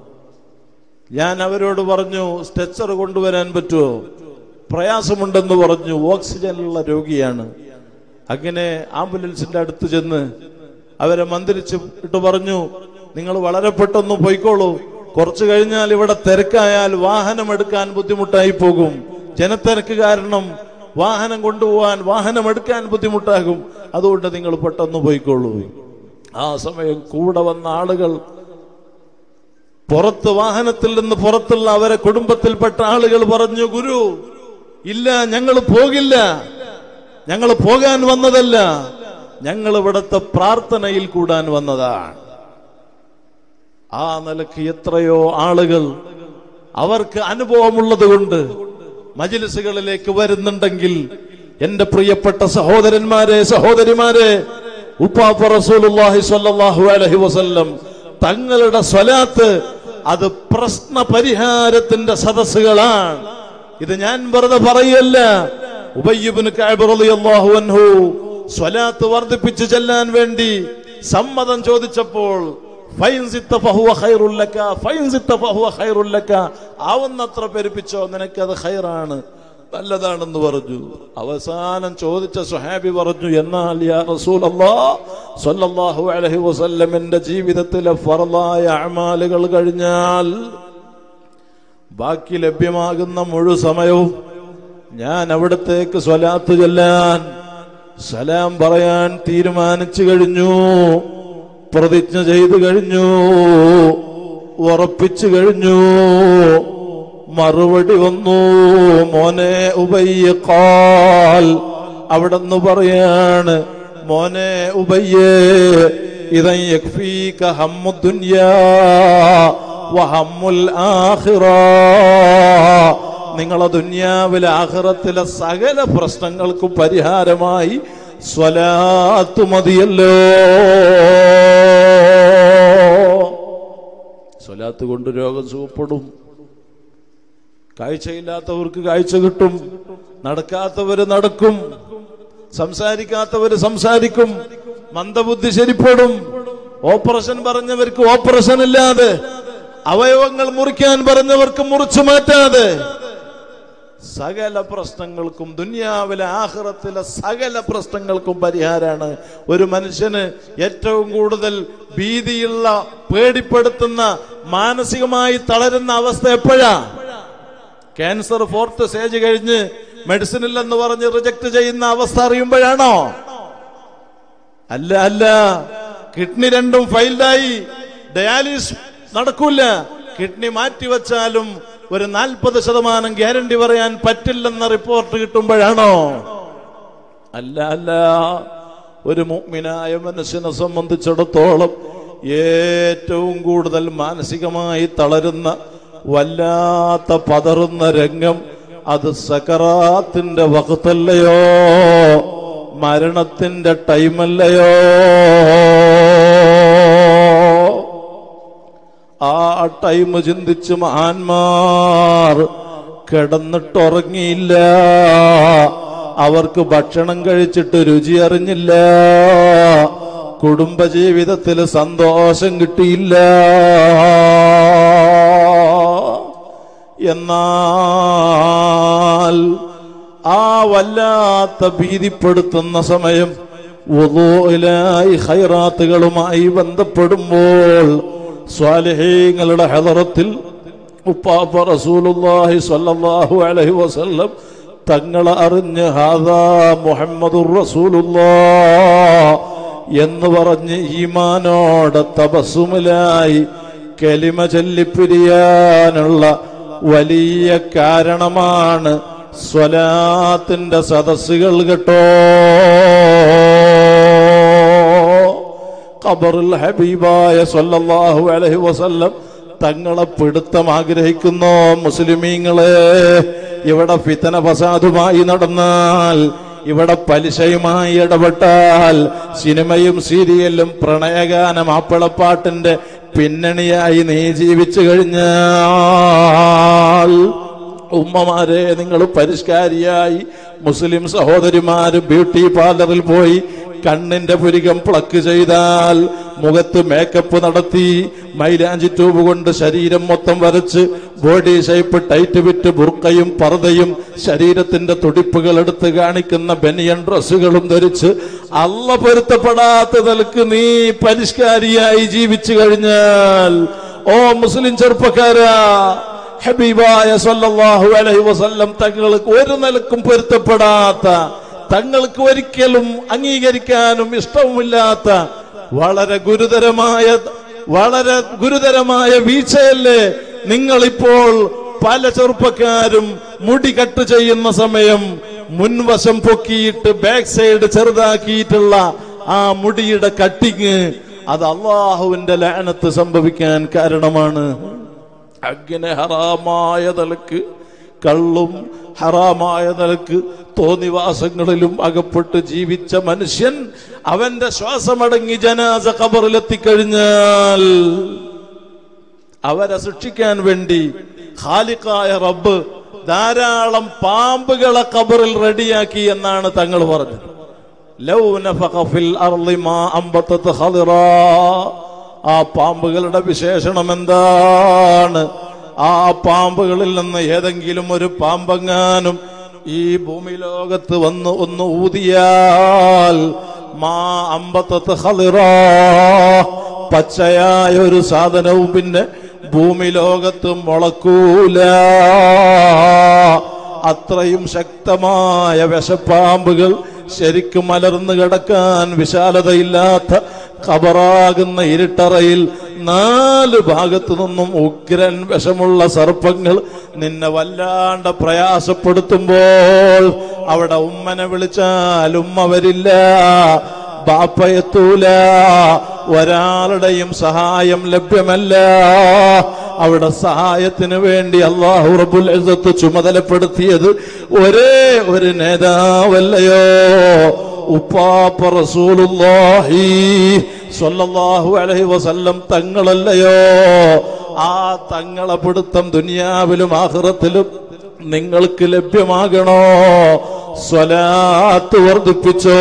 S1: ഞാൻ അവരോട് പറഞ്ഞു സ്ട്രെച്ചർ കൊണ്ടുവരാൻ പറ്റുമോ പ്രയാസമുണ്ടെന്ന് പറഞ്ഞു ഓക്സിജനുള്ള രോഗിയാണ് അങ്ങനെ ആംബുലൻസിന്റെ അടുത്ത് ചെന്ന് അവരെ മന്ത്രിച്ച് ഇട്ട് പറഞ്ഞു നിങ്ങൾ വളരെ പെട്ടെന്ന് പോയിക്കോളൂ കുറച്ചു കഴിഞ്ഞാൽ ഇവിടെ തിരക്കായാൽ വാഹനം എടുക്കാൻ ബുദ്ധിമുട്ടായി പോകും ജനത്തിരക്ക് കാരണം വാഹനം കൊണ്ടുപോകാൻ വാഹനം എടുക്കാൻ ബുദ്ധിമുട്ടാകും അതുകൊണ്ട് നിങ്ങൾ പെട്ടെന്ന് പോയിക്കോളൂ ആ സമയം കൂടെ വന്ന ആളുകൾ പുറത്ത് വാഹനത്തിൽ നിന്ന് പുറത്തുള്ള അവരെ കുടുംബത്തിൽപ്പെട്ട ആളുകൾ പറഞ്ഞു ഗുരു ഇല്ല ഞങ്ങൾ പോകില്ല ഞങ്ങൾ പോകാൻ വന്നതല്ല ഞങ്ങൾ ഇവിടുത്തെ പ്രാർത്ഥനയിൽ കൂടാൻ വന്നതാണ് ആ നിലക്ക് എത്രയോ ആളുകൾ അവർക്ക് അനുഭവമുള്ളത് കൊണ്ട് മജിലിസുകളിലേക്ക് വരുന്നുണ്ടെങ്കിൽ എന്റെ പ്രിയപ്പെട്ട സഹോദരന്മാരെ സഹോദരിമാരെ ഉപ്പാപ്പ റസൂലുള്ളാഹി സ്വല്ലല്ലാഹു അലൈഹി വസല്ലം തങ്ങളുടെ സ്വലാത്ത് അത് പ്രശ്ന പരിഹാരത്തിന്റെ സദസ്സുകളാണ് ഇത് ഞാൻ വെറുതെ പറയല്ല ഉബയ്യബിന് റളിയല്ലാഹു അൻഹു സ്വലാത്ത് വർദ്ധിപ്പിച്ചു ചെല്ലാൻ വേണ്ടി സമ്മതം ചോദിച്ചപ്പോൾ ഫൈൻ സിത്ത ഫഹുവ ഖൈറുൽ ലക, ഫൈൻ സിത്ത ഫഹുവ ഖൈറുൽ ലക. ആവുന്നത്ര പെരുപ്പിച്ചോ നിനക്കത് ഖൈറാണ് നല്ലതാണെന്ന് പറഞ്ഞു അവസാനം ചോദിച്ച സുഹാബി പറഞ്ഞു എന്നാൽ യാ റസൂലല്ലാ സ്വല്ലല്ലാഹു അലൈഹി വസല്ലമിന്റെ ജീവിതത്തിലെ ഫർളായ അമാലുകൾ കഴിഞ്ഞാൽ ബാക്കി ലഭ്യമാകുന്ന മുഴു സമയവും ഞാൻ അവിടത്തേക്ക് സ്വലാത്ത് ചൊല്ലാൻ സലാം പറയാൻ തീരുമാനിച്ചു കഴിഞ്ഞു പ്രതിജ്ഞ ചെയ്തു കഴിഞ്ഞു ഉറപ്പിച്ചു കഴിഞ്ഞു മറുപടി വന്നു മോനെ ഉബയ്യ കാൽ അവിടെന്ന് പറയാണ് മോനെ ഉബയ്യേ ഇതൻ യക്ഫീക ഹമ്മു ദുനിയാ വഹമ്മുൽ ആഖിറ നിങ്ങളെ ദുന്യാവിലെ ആഖിറത്തിലെ സകല പ്രശ്നങ്ങൾക്കും പരിഹാരമായി സ്വലാത്ത് മതിയല്ലോ സ്വലാത്ത് കൊണ്ട് രോഗം സുഖപ്പെടും കാഴ്ചയില്ലാത്തവർക്ക് കാഴ്ച കിട്ടും നടക്കാത്തവര് നടക്കും സംസാരിക്കാത്തവര് സംസാരിക്കും മന്ദബുദ്ധി ശരിപ്പെടും ഓപ്പറേഷൻ പറഞ്ഞവർക്ക് ഓപ്പറേഷൻ ഇല്ലാതെ അവയവങ്ങൾ മുറിക്കാൻ പറഞ്ഞവർക്ക് മുറിച്ചു മാറ്റാതെ സകല പ്രശ്നങ്ങൾക്കും ദുനിയാവിലെ ആഹ്റത്തിലെ സകല പ്രശ്നങ്ങൾക്കും പരിഹാരമാണ് ഒരു മനുഷ്യന് ഏറ്റവും കൂടുതൽ ഭീതിയുള്ള പേടിപ്പെടുത്തുന്ന മാനസികമായി തളരുന്ന അവസ്ഥ എപ്പോഴാ ക്യാൻസർ ഫോർത്ത് സ്റ്റേജ് കഴിഞ്ഞ് മെഡിസിൻ ഇല്ലെന്ന് പറഞ്ഞ് റിജക്ട് ചെയ്യുന്ന അവസ്ഥ അറിയുമ്പോഴാണോ അല്ല അല്ല കിഡ്നി രണ്ടും ഫെയിൽഡായി ഡയാലിസ് നടക്കൂല കിഡ്നി മാറ്റിവെച്ചാലും ഒരു നാൽപ്പത് ശതമാനം ഗ്യാരണ്ടി പറയാൻ പറ്റില്ലെന്ന റിപ്പോർട്ട് കിട്ടുമ്പോഴാണോ അല്ല അല്ല ഒരു മുഗ്മിനായ മനുഷ്യനെ സംബന്ധിച്ചിടത്തോളം ഏറ്റവും കൂടുതൽ മാനസികമായി തളരുന്ന വല്ലാത്ത പതറുന്ന രംഗം അത് സക്കറാത്തിന്റെ വകുത്തല്ലയോ മരണത്തിന്റെ ടൈമല്ലയോ ആ ടൈം ചിന്തിച്ച് മഹാന്മാർ കിടന്നിട്ടുറങ്ങിയില്ല അവർക്ക് ഭക്ഷണം കഴിച്ചിട്ട് രുചി അറിഞ്ഞില്ല കുടുംബജീവിതത്തിൽ സന്തോഷം കിട്ടിയില്ല എന്നാൽ ആ വല്ലാത്ത ഭീതിപ്പെടുത്തുന്ന സമയം വുളൂഇലായി ഹൈറാത്തുകളുമായി ബന്ധപ്പെടുമ്പോൾ സ്വാലിഹീങ്ങളുടെ ഹദറത്തിൽ ഉപ്പാപ്പ റസൂലുള്ളാഹി സ്വല്ലല്ലാഹു അലൈഹി വസല്ലം തങ്ങളെ അറിഞ്ഞ് ഹാദാ മുഹമ്മദുർ റസൂലുള്ളാഹ് എന്ന് പറഞ്ഞ് ഈമാനോടെ തപസ്സുമിലായി കലിമ ചൊല്ലിപ്പിരിയാനുള്ള വലിയ കാരണമാണ് സ്വലാത്തിന്റെ സദസ്സുകൾ കേട്ടോ ഖബറുൽ ഹബീബായ സല്ലല്ലാഹു അലൈഹി വസല്ലം തങ്ങളെ പിടുത്തം ആഗ്രഹിക്കുന്നു മുസ്ലിമീങ്ങളെ ഇവിടെ ഫിത്തന ഫസാദുമായി നടന്നാൽ ഇവിടെ പലിശയുമായി ഇടപെട്ടാൽ സിനിമയും സീരിയലും പ്രണയഗാനം ആപ്പിളപ്പാട്ടിന്റെ പിന്നണിയായി നീ ജീവിച്ചു കഴിഞ്ഞാൽ ഉമ്മമാരെ നിങ്ങൾ പരിഷ്കാരിയായി മുസ്ലിം സഹോദരിമാര് ബ്യൂട്ടി പാർലറിൽ പോയി കണ്ണിന്റെ പുരികം പ്ലക്ക് ചെയ്താൽ മുഖത്ത് മേക്കപ്പ് നടത്തി മൈലാഞ്ചി ട്യൂബ് കൊണ്ട് ശരീരം മൊത്തം വരച്ച് ബോഡി ഷേപ്പ് ടൈറ്റ് വിറ്റ് ബുർക്കയും പർദയും ശരീരത്തിന്റെ തുടിപ്പുകൾ എടുത്ത് കാണിക്കുന്ന ബനിയൻ ഡ്രസ്സുകളും ധരിച്ച് അല്ല പൊരുത്തപ്പെടാത്ത നിലക്ക് നീ പരിഷ്കാരിയായി ജീവിച്ചു കഴിഞ്ഞാൽ ഓ മുസ്ലിം ചെറുപ്പക്കാരാ ഹബീബായ സല്ലല്ലാഹു അലൈഹി വസല്ലം തങ്ങൾക്ക് ഒരു നിലക്കും പൊരുത്തപ്പെടാത്ത തങ്ങൾക്ക് ഒരിക്കലും അംഗീകരിക്കാനും ഇഷ്ടവുമില്ലാത്ത വളരെ ഗുരുതരമായ വളരെ ഗുരുതരമായ വീഴ്ചയല്ലേ നിങ്ങളിപ്പോൾ പല ചെറുപ്പക്കാരും മുടി കട്ട് ചെയ്യുന്ന സമയം മുൻവശം പൊക്കിയിട്ട് ബാക്ക് സൈഡ് ചെറുതാക്കിയിട്ടുള്ള ആ മുടിയുടെ കട്ടിങ് അത് അള്ളാഹുവിന്റെ ലാനത്ത് സംഭവിക്കാൻ കാരണമാണ് അങ്ങനെ ഹറാമായ നിലക്ക് കള്ളും ഹറാമായ നിലക്ക് തോന്നിവാസങ്ങളിലും അകപ്പെട്ട് ജീവിച്ച മനുഷ്യൻ അവന്റെ ശ്വാസമടങ്ങി ജനാസ കബറിലെത്തിക്കഴിഞ്ഞാൽ അവരെ ശിക്ഷിക്കാൻ വേണ്ടി ഖാലിഖായ റബ്ബ് ധാരാളം പാമ്പുകളെ കബറിൽ റെഡിയാക്കി എന്നാണ് തങ്ങൾ പറഞ്ഞത് ലൗ നഫഖ ഫിൽ അർളി മാ അംബത്തത് ഖദിറാ ആ പാമ്പുകളുടെ വിശേഷണം എന്താണ് ആ പാമ്പുകളിൽ നിന്ന് ഏതെങ്കിലും ഒരു പാമ്പെങ്ങാനും ഈ ഭൂമി ലോകത്ത് വന്ന് ഒന്ന് ഊതിയാൽ മാ അമ്പത്തത്ത് ഹളിറാ പച്ചയായ ഒരു സാധനവും പിന്നെ ഭൂമി ലോകത്ത് മുളക്കൂല അത്രയും ശക്തമായ വിഷപ്പാമ്പുകൾ ശരിക്കും മലർന്നു കിടക്കാൻ വിശാലതയില്ലാത്ത ഖബറാകുന്ന ഇരുട്ടറയിൽ നാല് ഭാഗത്തു നിന്നും ഉഗ്രൻ വിഷമുള്ള സർപ്പങ്ങൾ നിന്നെ വല്ലാണ്ട് പ്രയാസപ്പെടുത്തുമ്പോൾ അവിടെ ഉമ്മനെ വിളിച്ചാൽ ഉമ്മ വരില്ല ബാപ്പയെത്തൂല ഒരാളുടെയും സഹായം ലഭ്യമല്ല അവിടെ സഹായത്തിന് വേണ്ടി അള്ളാഹു റബുൽ ഇസ്സത്ത് ചുമതലപ്പെടുത്തിയത് ഒരേ ഒരു നേതാവല്ലയോ ഉപ്പാപ്പ റസൂലുള്ളാഹി സ്വല്ലല്ലാഹു അലൈഹി വസല്ലം തങ്ങളല്ലയോ ആ തങ്ങളെ പിടുത്തം ദുനിയാവിലും ആഖിറത്തിലും നിങ്ങൾക്ക് ലഭ്യമാകണോ സ്വലാത്ത് വർദ്ധിപ്പിച്ചോ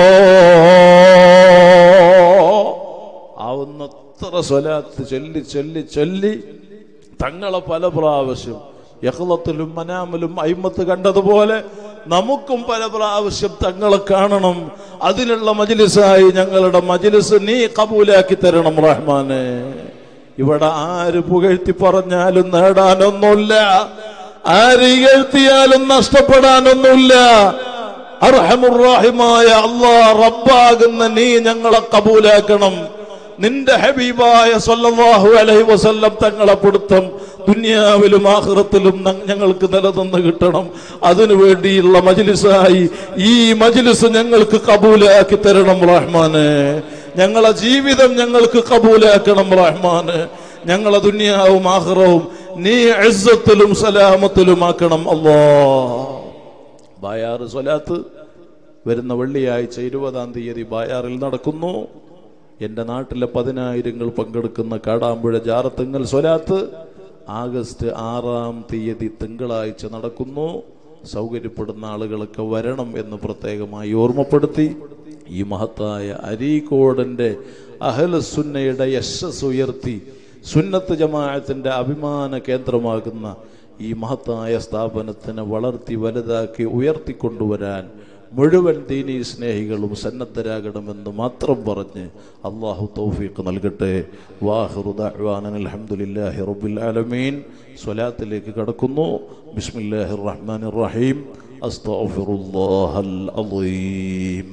S1: ആവുന്നത്ര സ്വലാത്ത് ചൊല്ലി ചൊല്ലി ചൊല്ലി തങ്ങളെ പല പ്രാവശ്യം യഹ്ലത്തിലും മനാമിലും അയിമത്ത് കണ്ടതുപോലെ നമുക്കും പല പ്രാവശ്യം തങ്ങളെ കാണണം അതിനുള്ള മജിലിസായി ഞങ്ങളുടെ മജിലിസ് നീ കബൂലാക്കി തരണം റഹ്മാനെ ഇവിടെ ആര് പുകഴ്ത്തി പറഞ്ഞാലും നേടാനൊന്നുമില്ല ആര് ഇകഴ്ത്തിയാലും നഷ്ടപ്പെടാനൊന്നുമില്ല അർഹമുറാഹിമായ അള്ളാ റബ്ബാകുന്ന നീ ഞങ്ങളെ കബൂലാക്കണം നിന്റെ ഹബീബായ സല്ലല്ലാഹു അലൈഹി വസല്ലം തങ്ങളെ പിടുത്തം ദുനിയാവിലും ആഖിറത്തിലും ന- ഞങ്ങൾക്ക് നിലനിന്ന് കിട്ടണം അതിനു വേണ്ടിയുള്ള മജ്ലിസായി ഈ മജ്ലിസ് ഞങ്ങൾക്ക് കബൂലാക്കി തരണം റഹ്മാനെ ഞങ്ങളെ ജീവിതം ഞങ്ങൾക്ക് കബൂലാക്കണം റഹ്മാന് ഞങ്ങളെ ദുനിയാവും ആഖിറവും നീ ഇസ്സത്തിലും സലാമത്തിലുമാക്കണം അല്ലാ ബായാറ് സ്വലാത്ത് വരുന്ന വെള്ളിയാഴ്ച ഇരുപതാം തീയതി ബായാറിൽ നടക്കുന്നു എൻ്റെ നാട്ടിലെ പതിനായിരങ്ങൾ പങ്കെടുക്കുന്ന കാടാമ്പുഴ ജാറത്തുങ്ങൽ സ്വലാത്ത് ആഗസ്റ്റ് ആറാം തീയതി തിങ്കളാഴ്ച നടക്കുന്നു സൗകര്യപ്പെടുന്ന ആളുകളൊക്കെ വരണം എന്ന് പ്രത്യേകമായി ഓർമ്മപ്പെടുത്തി ഈ മഹത്തായ അരീക്കോടൻ്റെ അഹലസുന്നയുടെ യശസ് ഉയർത്തി സുന്നത്ത് ജമാഅത്തിന്റെ അഭിമാന കേന്ദ്രമാകുന്ന ഈ മഹത്തായ സ്ഥാപനത്തിനെ വളർത്തി വലുതാക്കി ഉയർത്തിക്കൊണ്ടുവരാൻ മുഴുവൻ ദീനീ സ്നേഹികളും സന്നദ്ധരാകണമെന്ന് മാത്രം പറഞ്ഞ് അള്ളാഹു തൗഫീഖ് നൽകട്ടെ വാഹിറു ദഅ്വാനൻ അൽഹംദുലില്ലാഹി റബ്ബിൽ ആലമീൻ സ്വലാത്തിലേക്ക് കടക്കുന്നു ബിസ്മില്ലാഹിർ റഹ്മാനിർ റഹീം അസ്തഗ്ഫിറുല്ലാഹൽ അളീം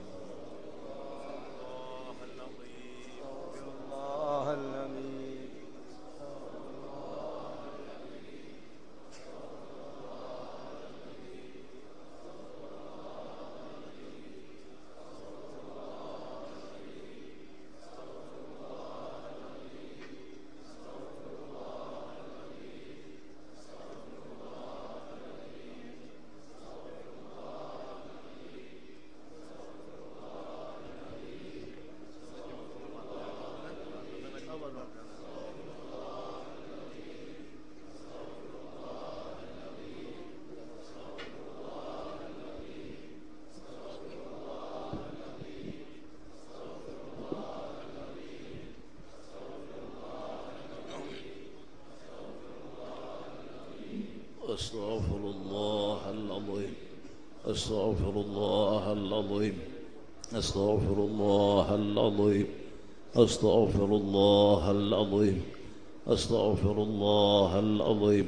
S1: أستغفر الله العظيم أستغفر الله العظيم أستغفر الله العظيم أستغفر الله العظيم أستغفر الله العظيم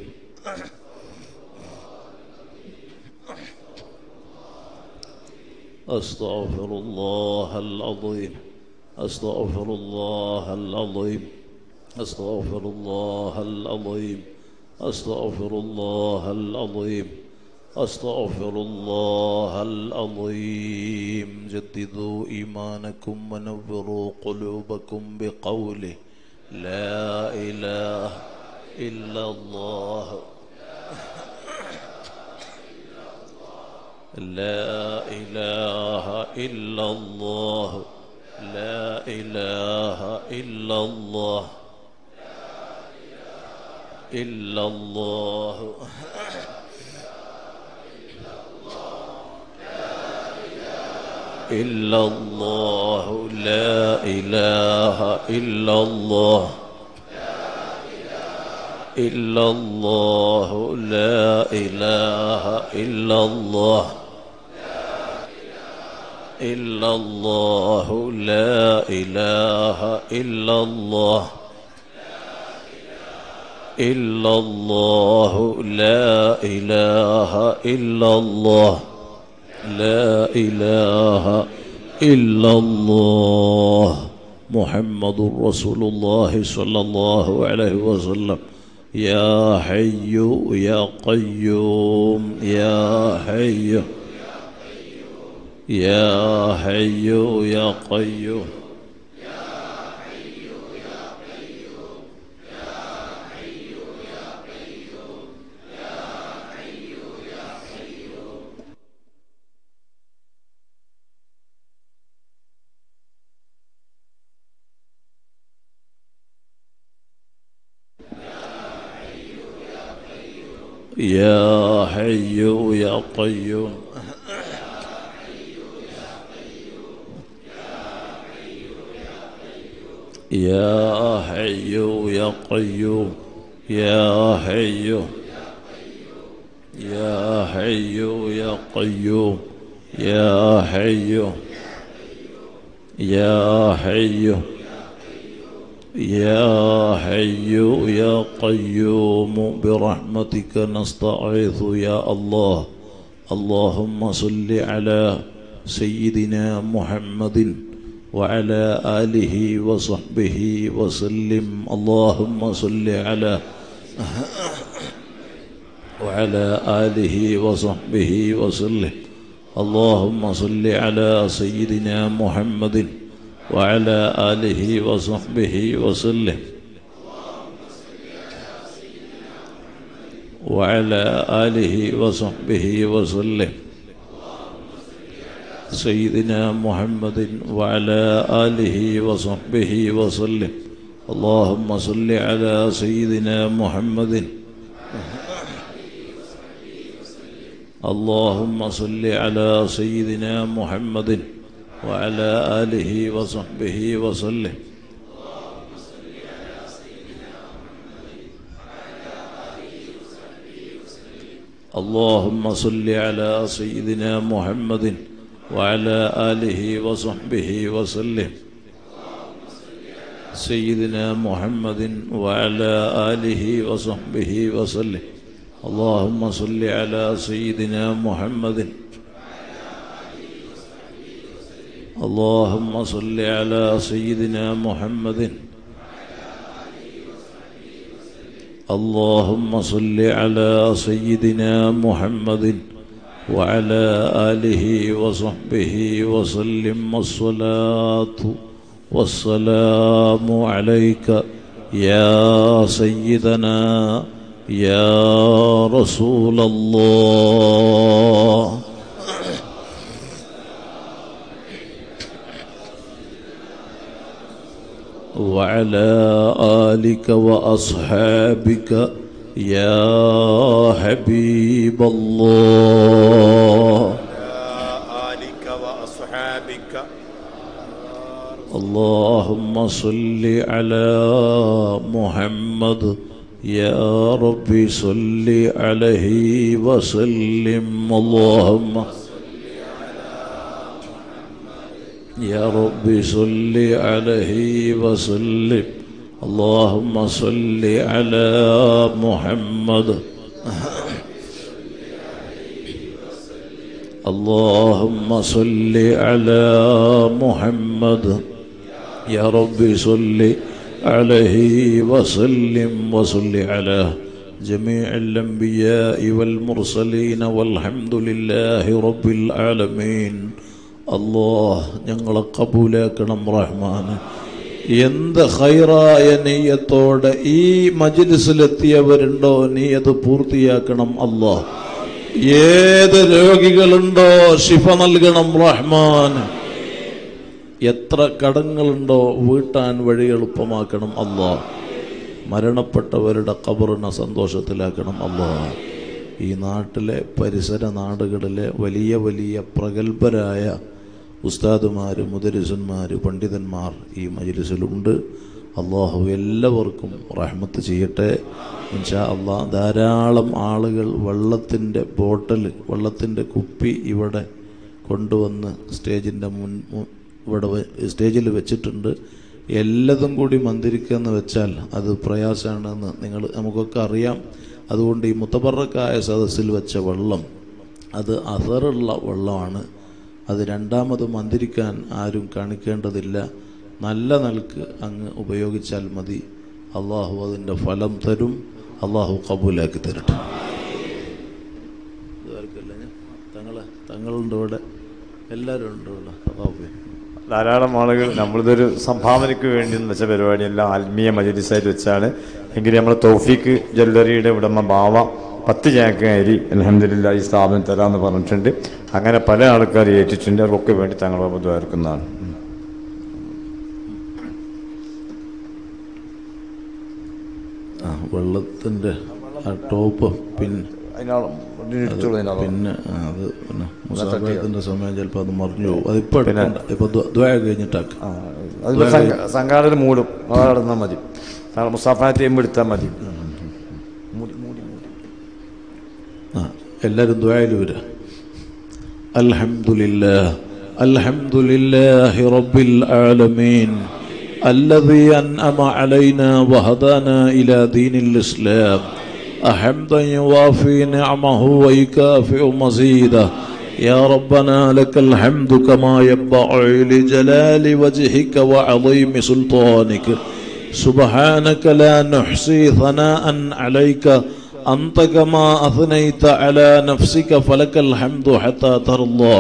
S1: أستغفر الله العظيم أستغفر الله العظيم أستغفر الله العظيم أستغفر الله العظيم أستغفر الله العظيم جددوا إيمانكم ونوروا قلوبكم بقوله لا إله إلا الله لا إله إلا الله لا إله إلا الله إلا الله إلا الله لا إله إلا الله إلا الله لا إله إلا الله إلا الله لا إله إلا الله إلا الله لا إله إلا الله لا إله إلا الله محمد رسول الله صلى الله عليه وسلم يا حي يا قيوم يا حي يا حي يا قيوم يا حي يا قيوم يا حي يا قيوم يا حي يا حي يا قيوم يا حي يا حي يا حي يا قيوم برحمتك نستعيذ يا الله اللهم صل على سيدنا محمد وعلى آله وصحبه وسلم اللهم صل على وعلى آله وصحبه وسلم اللهم صل على سيدنا محمد وعلى آله وصحبه وسلم وعلى آله وصحبه وسلم سيدنا محمد وعلى آله وصحبه وسلم اللهم صل على سيدنا محمد اللهم صل على سيدنا محمد وعلى آله وصحبه وسلم اللهم صل على سيدنا محمد وعلى آله وصحبه وسلم سيدنا محمد وعلى آله وصحبه وسلم اللهم صل على سيدنا محمد اللهم صل على سيدنا محمد اللهم صل على سيدنا محمد وعلى آله وصحبه وسلم الصلاة والسلام عليك يا سيدنا يا رسول الله وعلى آلك وأصحابك يا حبيب الله
S2: آلك وأصحابك
S1: اللهم صل على محمد يا ربي صل عليه وسلم اللهم يا ربي صل عليه وسلم اللهم صل على محمد اللهم صل على محمد يا ربي صل عليه وسلم وصل على جميع الأنبياء والمرسلين والحمد لله رب العالمين അള്ളാഹ് ഞങ്ങളെ കബൂലാക്കണം റഹ്മാന് എന്ത് ഹൈറായ നെയ്യത്തോടെ ഈ മജിലിസിലെത്തിയവരുണ്ടോ നീ അത് പൂർത്തിയാക്കണം അള്ളാഹ് ഏത് രോഗികളുണ്ടോ ശിഫ നൽകണം റഹ്മാൻ എത്ര കടങ്ങളുണ്ടോ വീട്ടാൻ വഴി എളുപ്പമാക്കണം അള്ളാഹ് മരണപ്പെട്ടവരുടെ കബറിനെ സന്തോഷത്തിലാക്കണം അള്ളാഹ് ഈ നാട്ടിലെ പരിസര നാടുകളിലെ വലിയ വലിയ പ്രഗത്ഭരായ ഉസ്താദുമാർ മുദരിസന്മാർ പണ്ഡിതന്മാർ ഈ മജ്ലിസിലുണ്ട് അള്ളാഹു എല്ലാവർക്കും റഹ്മത്ത് ചെയ്യട്ടെ ഇൻഷാ അള്ളാഹ് ധാരാളം ആളുകൾ വെള്ളത്തിൻ്റെ ബോട്ടൽ വെള്ളത്തിൻ്റെ കുപ്പി ഇവിടെ കൊണ്ടുവന്ന് സ്റ്റേജിൻ്റെ മുൻ മു- ഇവിടെ വെ- സ്റ്റേജിൽ വെച്ചിട്ടുണ്ട് എല്ലതും കൂടി മന്ദിരിക്കുക എന്ന് വെച്ചാൽ അത് പ്രയാസമാണെന്ന് നിങ്ങൾ നമുക്കൊക്കെ അറിയാം അതുകൊണ്ട് ഈ മുത്തബറക്കായ സദസ്സിൽ വെച്ച വെള്ളം അത് അസറുള്ള വെള്ളമാണ് അത് രണ്ടാമത് മന്ദിരിക്കാൻ ആരും കാണിക്കേണ്ടതില്ല നല്ല നിലക്ക് അങ്ങ് ഉപയോഗിച്ചാൽ മതി അള്ളാഹു അതിൻ്റെ ഫലം തരും അള്ളാഹു കബൂലാക്കി തരട്ടെ ഇതാർക്കല്ല ഞാൻ തങ്ങളെ തങ്ങളുണ്ട് ഇവിടെ എല്ലാവരും ഉണ്ട് ഇവിടെ അതാവേ
S2: ധാരാളം ആളുകൾ നമ്മളിതൊരു സംഭാവനയ്ക്ക് വേണ്ടി എന്ന് വെച്ച പരിപാടിയെല്ലാം ആത്മീയ മജലിസായിട്ട് വെച്ചാണ് എങ്കിൽ നമ്മൾ തൗഫീക്ക് ജ്വല്ലറിയുടെ ഉടമ ബാവ പത്ത് ചാക്ക് അരി അലഹമില്ല ഈ സ്ഥാപനം തരാമെന്ന് പറഞ്ഞിട്ടുണ്ട് അങ്ങനെ പല ആൾക്കാർ ഏറ്റിട്ടുണ്ട് അവർക്കൊക്കെ വേണ്ടി തങ്ങളോട് ദ്വാരക്കുന്നതാണ്
S1: ആ വെള്ളത്തിൻ്റെ ആ ടോപ്പ് പിന്നെ
S2: അതിനാളും എടുത്തോളൂ അതിനാളും
S1: പിന്നെ ആ, അത് പിന്നെ മുസാഫത്തിന്റെ സമയം ചിലപ്പോൾ അത് മറിഞ്ഞു പോകും അതിപ്പോ എടുക്കണ്ട ഇപ്പൊ ദ്വയ കഴിഞ്ഞിട്ടാക്ക
S2: ആ അതിൽ സംഘാടന മൂടും അത് നടന്നാൽ മതി മുസാഫായ ടീം എടുത്താൽ മതി മൂടി മൂടി മൂടി
S1: ആ എല്ലാവരും ദ്വയയിൽ വരിക അൽഹംദുലില്ലാ അൽഹംദുലില്ലാഹി റബ്ബിൽ ആലമീൻ الذي أنعم علينا وهدانا إلى دين الإسلام أحمدا يوافي نعمه ويكافئ مزيده يا ربنا لك الحمد كما ينبغي لجلال وجهك وعظيم سلطانك سبحانك لا نحصي ثناء عليك أنت كما أثنيت على نفسك فلك الحمد حتى ترضى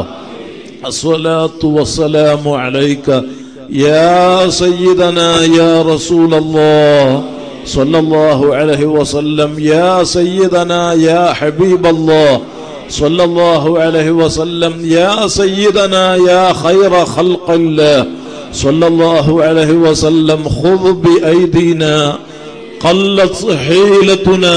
S1: الصلاة والسلام عليك يا سيدنا يا رسول الله صلى الله عليه وسلم يا سيدنا يا حبيب الله صلى الله عليه وسلم يا سيدنا يا خير خلق الله صلى الله عليه وسلم خذ بأيدينا قلت حيلتنا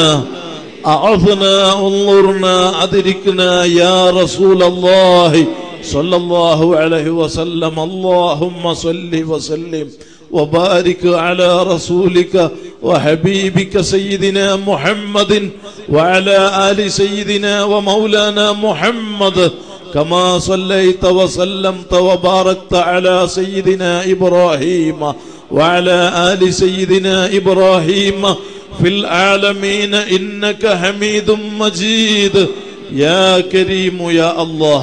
S1: أعظنا انظرنا أدركنا يا رسول الله صلى الله عليه وسلم اللهم صل وسلم وبارك على رسولك وحبيبك سيدنا محمد وعلى آل سيدنا ومولانا محمد كما صليت وسلمت وباركت على سيدنا إبراهيم وعلى آل سيدنا إبراهيم في العالمين إنك حميد مجيد يا كريم يا الله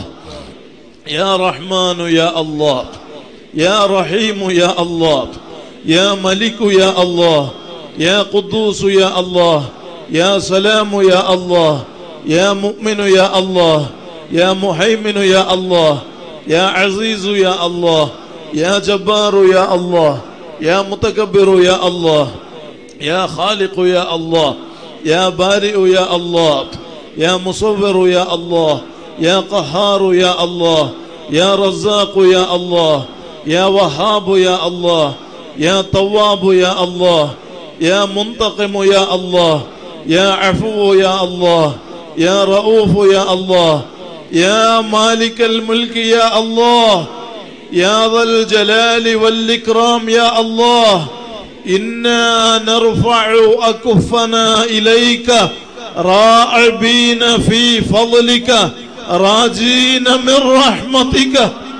S1: يا رحمن يا الله يا رحيم يا الله يا ملك يا الله يا قدوس يا الله يا سلام يا الله يا مؤمن يا الله يا محيمن يا الله يا عزيز يا الله يا جبار يا الله يا متكبر يا الله يا خالق يا الله يا بارئ يا الله يا مصور يا الله يا قهار يا الله يا رزاق يا الله يا وهاب يا الله يا تواب يا الله يا منتقم يا الله يا عفو يا الله يا رؤوف يا الله يا مالك الملك يا الله يا ذا الجلال والإكرام يا الله إنا نرفع أكفنا إليك راعبين في فضلك راجين من رحمتك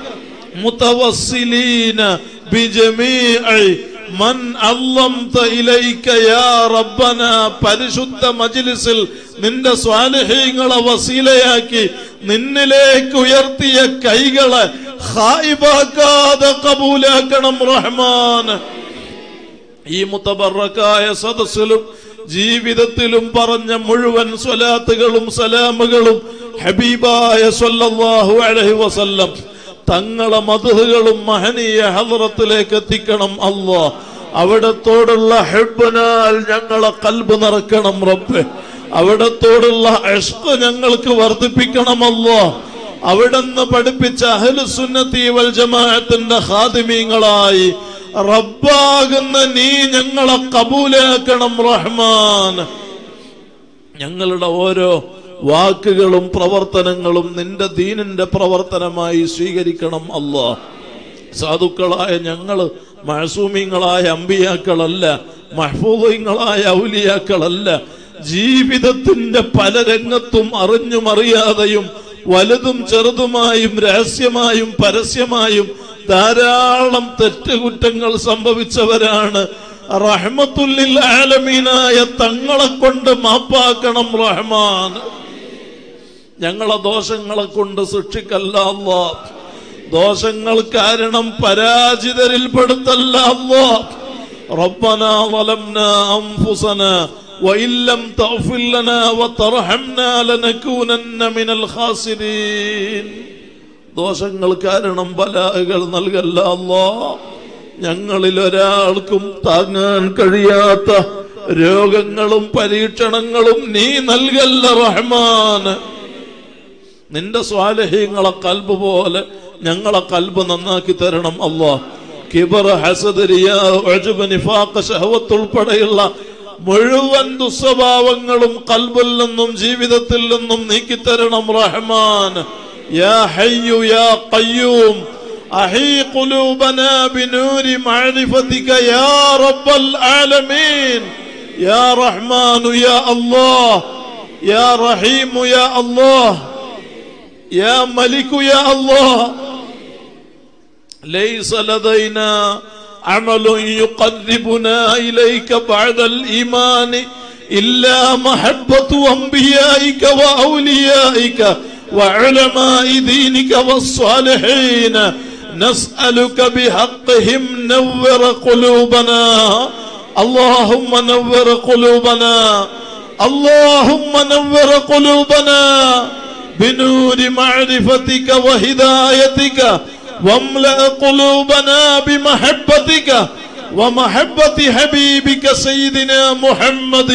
S1: متوصلين بجميع من علمت إليك يا ربنا പരിശുദ്ധ മജ്ലിസിൽ നിന്റെ സ്വാലഹ്യങ്ങളെ വസീലയാക്കി നിന്നിലേക്ക് ഉയർത്തിയ കൈകളെ ഹായിബാക്കാതെ കബൂലാക്കണം റഹ്മാൻ ഈ മുത്തബറക്കായ സദസ്സിലും ജീവിതത്തിലും പറഞ്ഞ മുഴുവൻ സ്വലാത്തുകളും സലാമുകളും ഹബീബായ സ്വല്ലല്ലാഹു അലൈഹി വസല്ലം തങ്ങളെ മധുഹുകളും മഹനീയ ഹദ്റത്തിലേക്ക് എത്തിക്കണം അല്ലാ അവിടത്തോടുള്ള ഹെബനാൽ ഞങ്ങളെ കൽബ് നിറക്കണം റബ്ബെ അവിടത്തോടുള്ള ഇഷ്ക് ഞങ്ങൾക്ക് വർദ്ധിപ്പിക്കണമല്ലോ അവിടുന്ന് പഠിപ്പിച്ച അഹ്ലുസുന്നത്തി വൽ ജമാഅത്തിന്റെ ഖാദിമീങ്ങളായി റബ്ബാകുന്ന നീ ഞങ്ങളെ കബൂലാക്കണം റഹ്മാൻ ഞങ്ങളുടെ ഓരോ വാക്കുകളും പ്രവർത്തനങ്ങളും നിന്റെ ദീനിന്റെ പ്രവർത്തനമായി സ്വീകരിക്കണം അല്ലാ സാധുക്കളായ ഞങ്ങള് മഴസൂമിങ്ങളായ അമ്പിയാക്കളല്ല മഹ്ഫൂദങ്ങളായ ഔലിയാക്കളല്ല ജീവിതത്തിന്റെ പല രംഗത്തും അറിഞ്ഞും അറിയാതെയും വലുതും ചെറുതുമായും രഹസ്യമായും പരസ്യമായും ധാരാളം തെറ്റുകുറ്റങ്ങൾ സംഭവിച്ചവരാണ് റഹ്മത്തുല്ലിൽ ആലമീനായ തങ്ങളെ കൊണ്ട് മാപ്പാക്കണം റഹ്മാൻ ഞങ്ങളെ ദോഷങ്ങളെ കൊണ്ട് ശിക്ഷിക്കല്ല അല്ലാ ദോഷങ്ങൾ കാരണം പരാജിതരിൽ പെടുത്തല്ല അല്ലാ ربنا ظلمنا أنفسنا وإن لم تغفر لنا وترحمنا لنكونن من الخاسرين ദോഷങ്ങൾ കാരണം ബലാഹകൾ നൽകല്ല അല്ലാ ഞങ്ങളിൽ ഒരാൾക്കും താങ്ങാൻ കഴിയാത്ത രോഗങ്ങളും പരീക്ഷണങ്ങളും നീ നൽകല്ല റഹ്മാൻ നിന്റെ സ്വാലഹ്യങ്ങളെ കൽബ് പോലെ ഞങ്ങളെ കൽബ് നന്നാക്കി തരണം അല്ലാ കിബർ ഹസദ് റിയാ ഉജ്ബ് നിഫാഖ് ശഹവത്ത് ഉൾപ്പെടെയുള്ള മുഴുവൻ ദുസ്വഭാവങ്ങളും കൽബിൽ നിന്നും ജീവിതത്തിൽ നിന്നും നീക്കിത്തരണം റഹ്മാൻ യാ ഹയ്യു യാ ഖയ്യൂം أحي قلوبنا بنور معرفتك يا رب العالمين يا رحمن يا الله يا رحيم يا الله يا ملك يا الله ليس لدينا عمل يقربنا إليك بعد الإيمان إلا محبة أنبيائك وأوليائك وعلماء دينك والصالحين نسألك بحقهم نور قلوبنا اللهم نور قلوبنا اللهم نور قلوبنا بنور معرفتك وهدايتك واملأ قلوبنا بمحبتك ومحبة حبيبك سيدنا محمد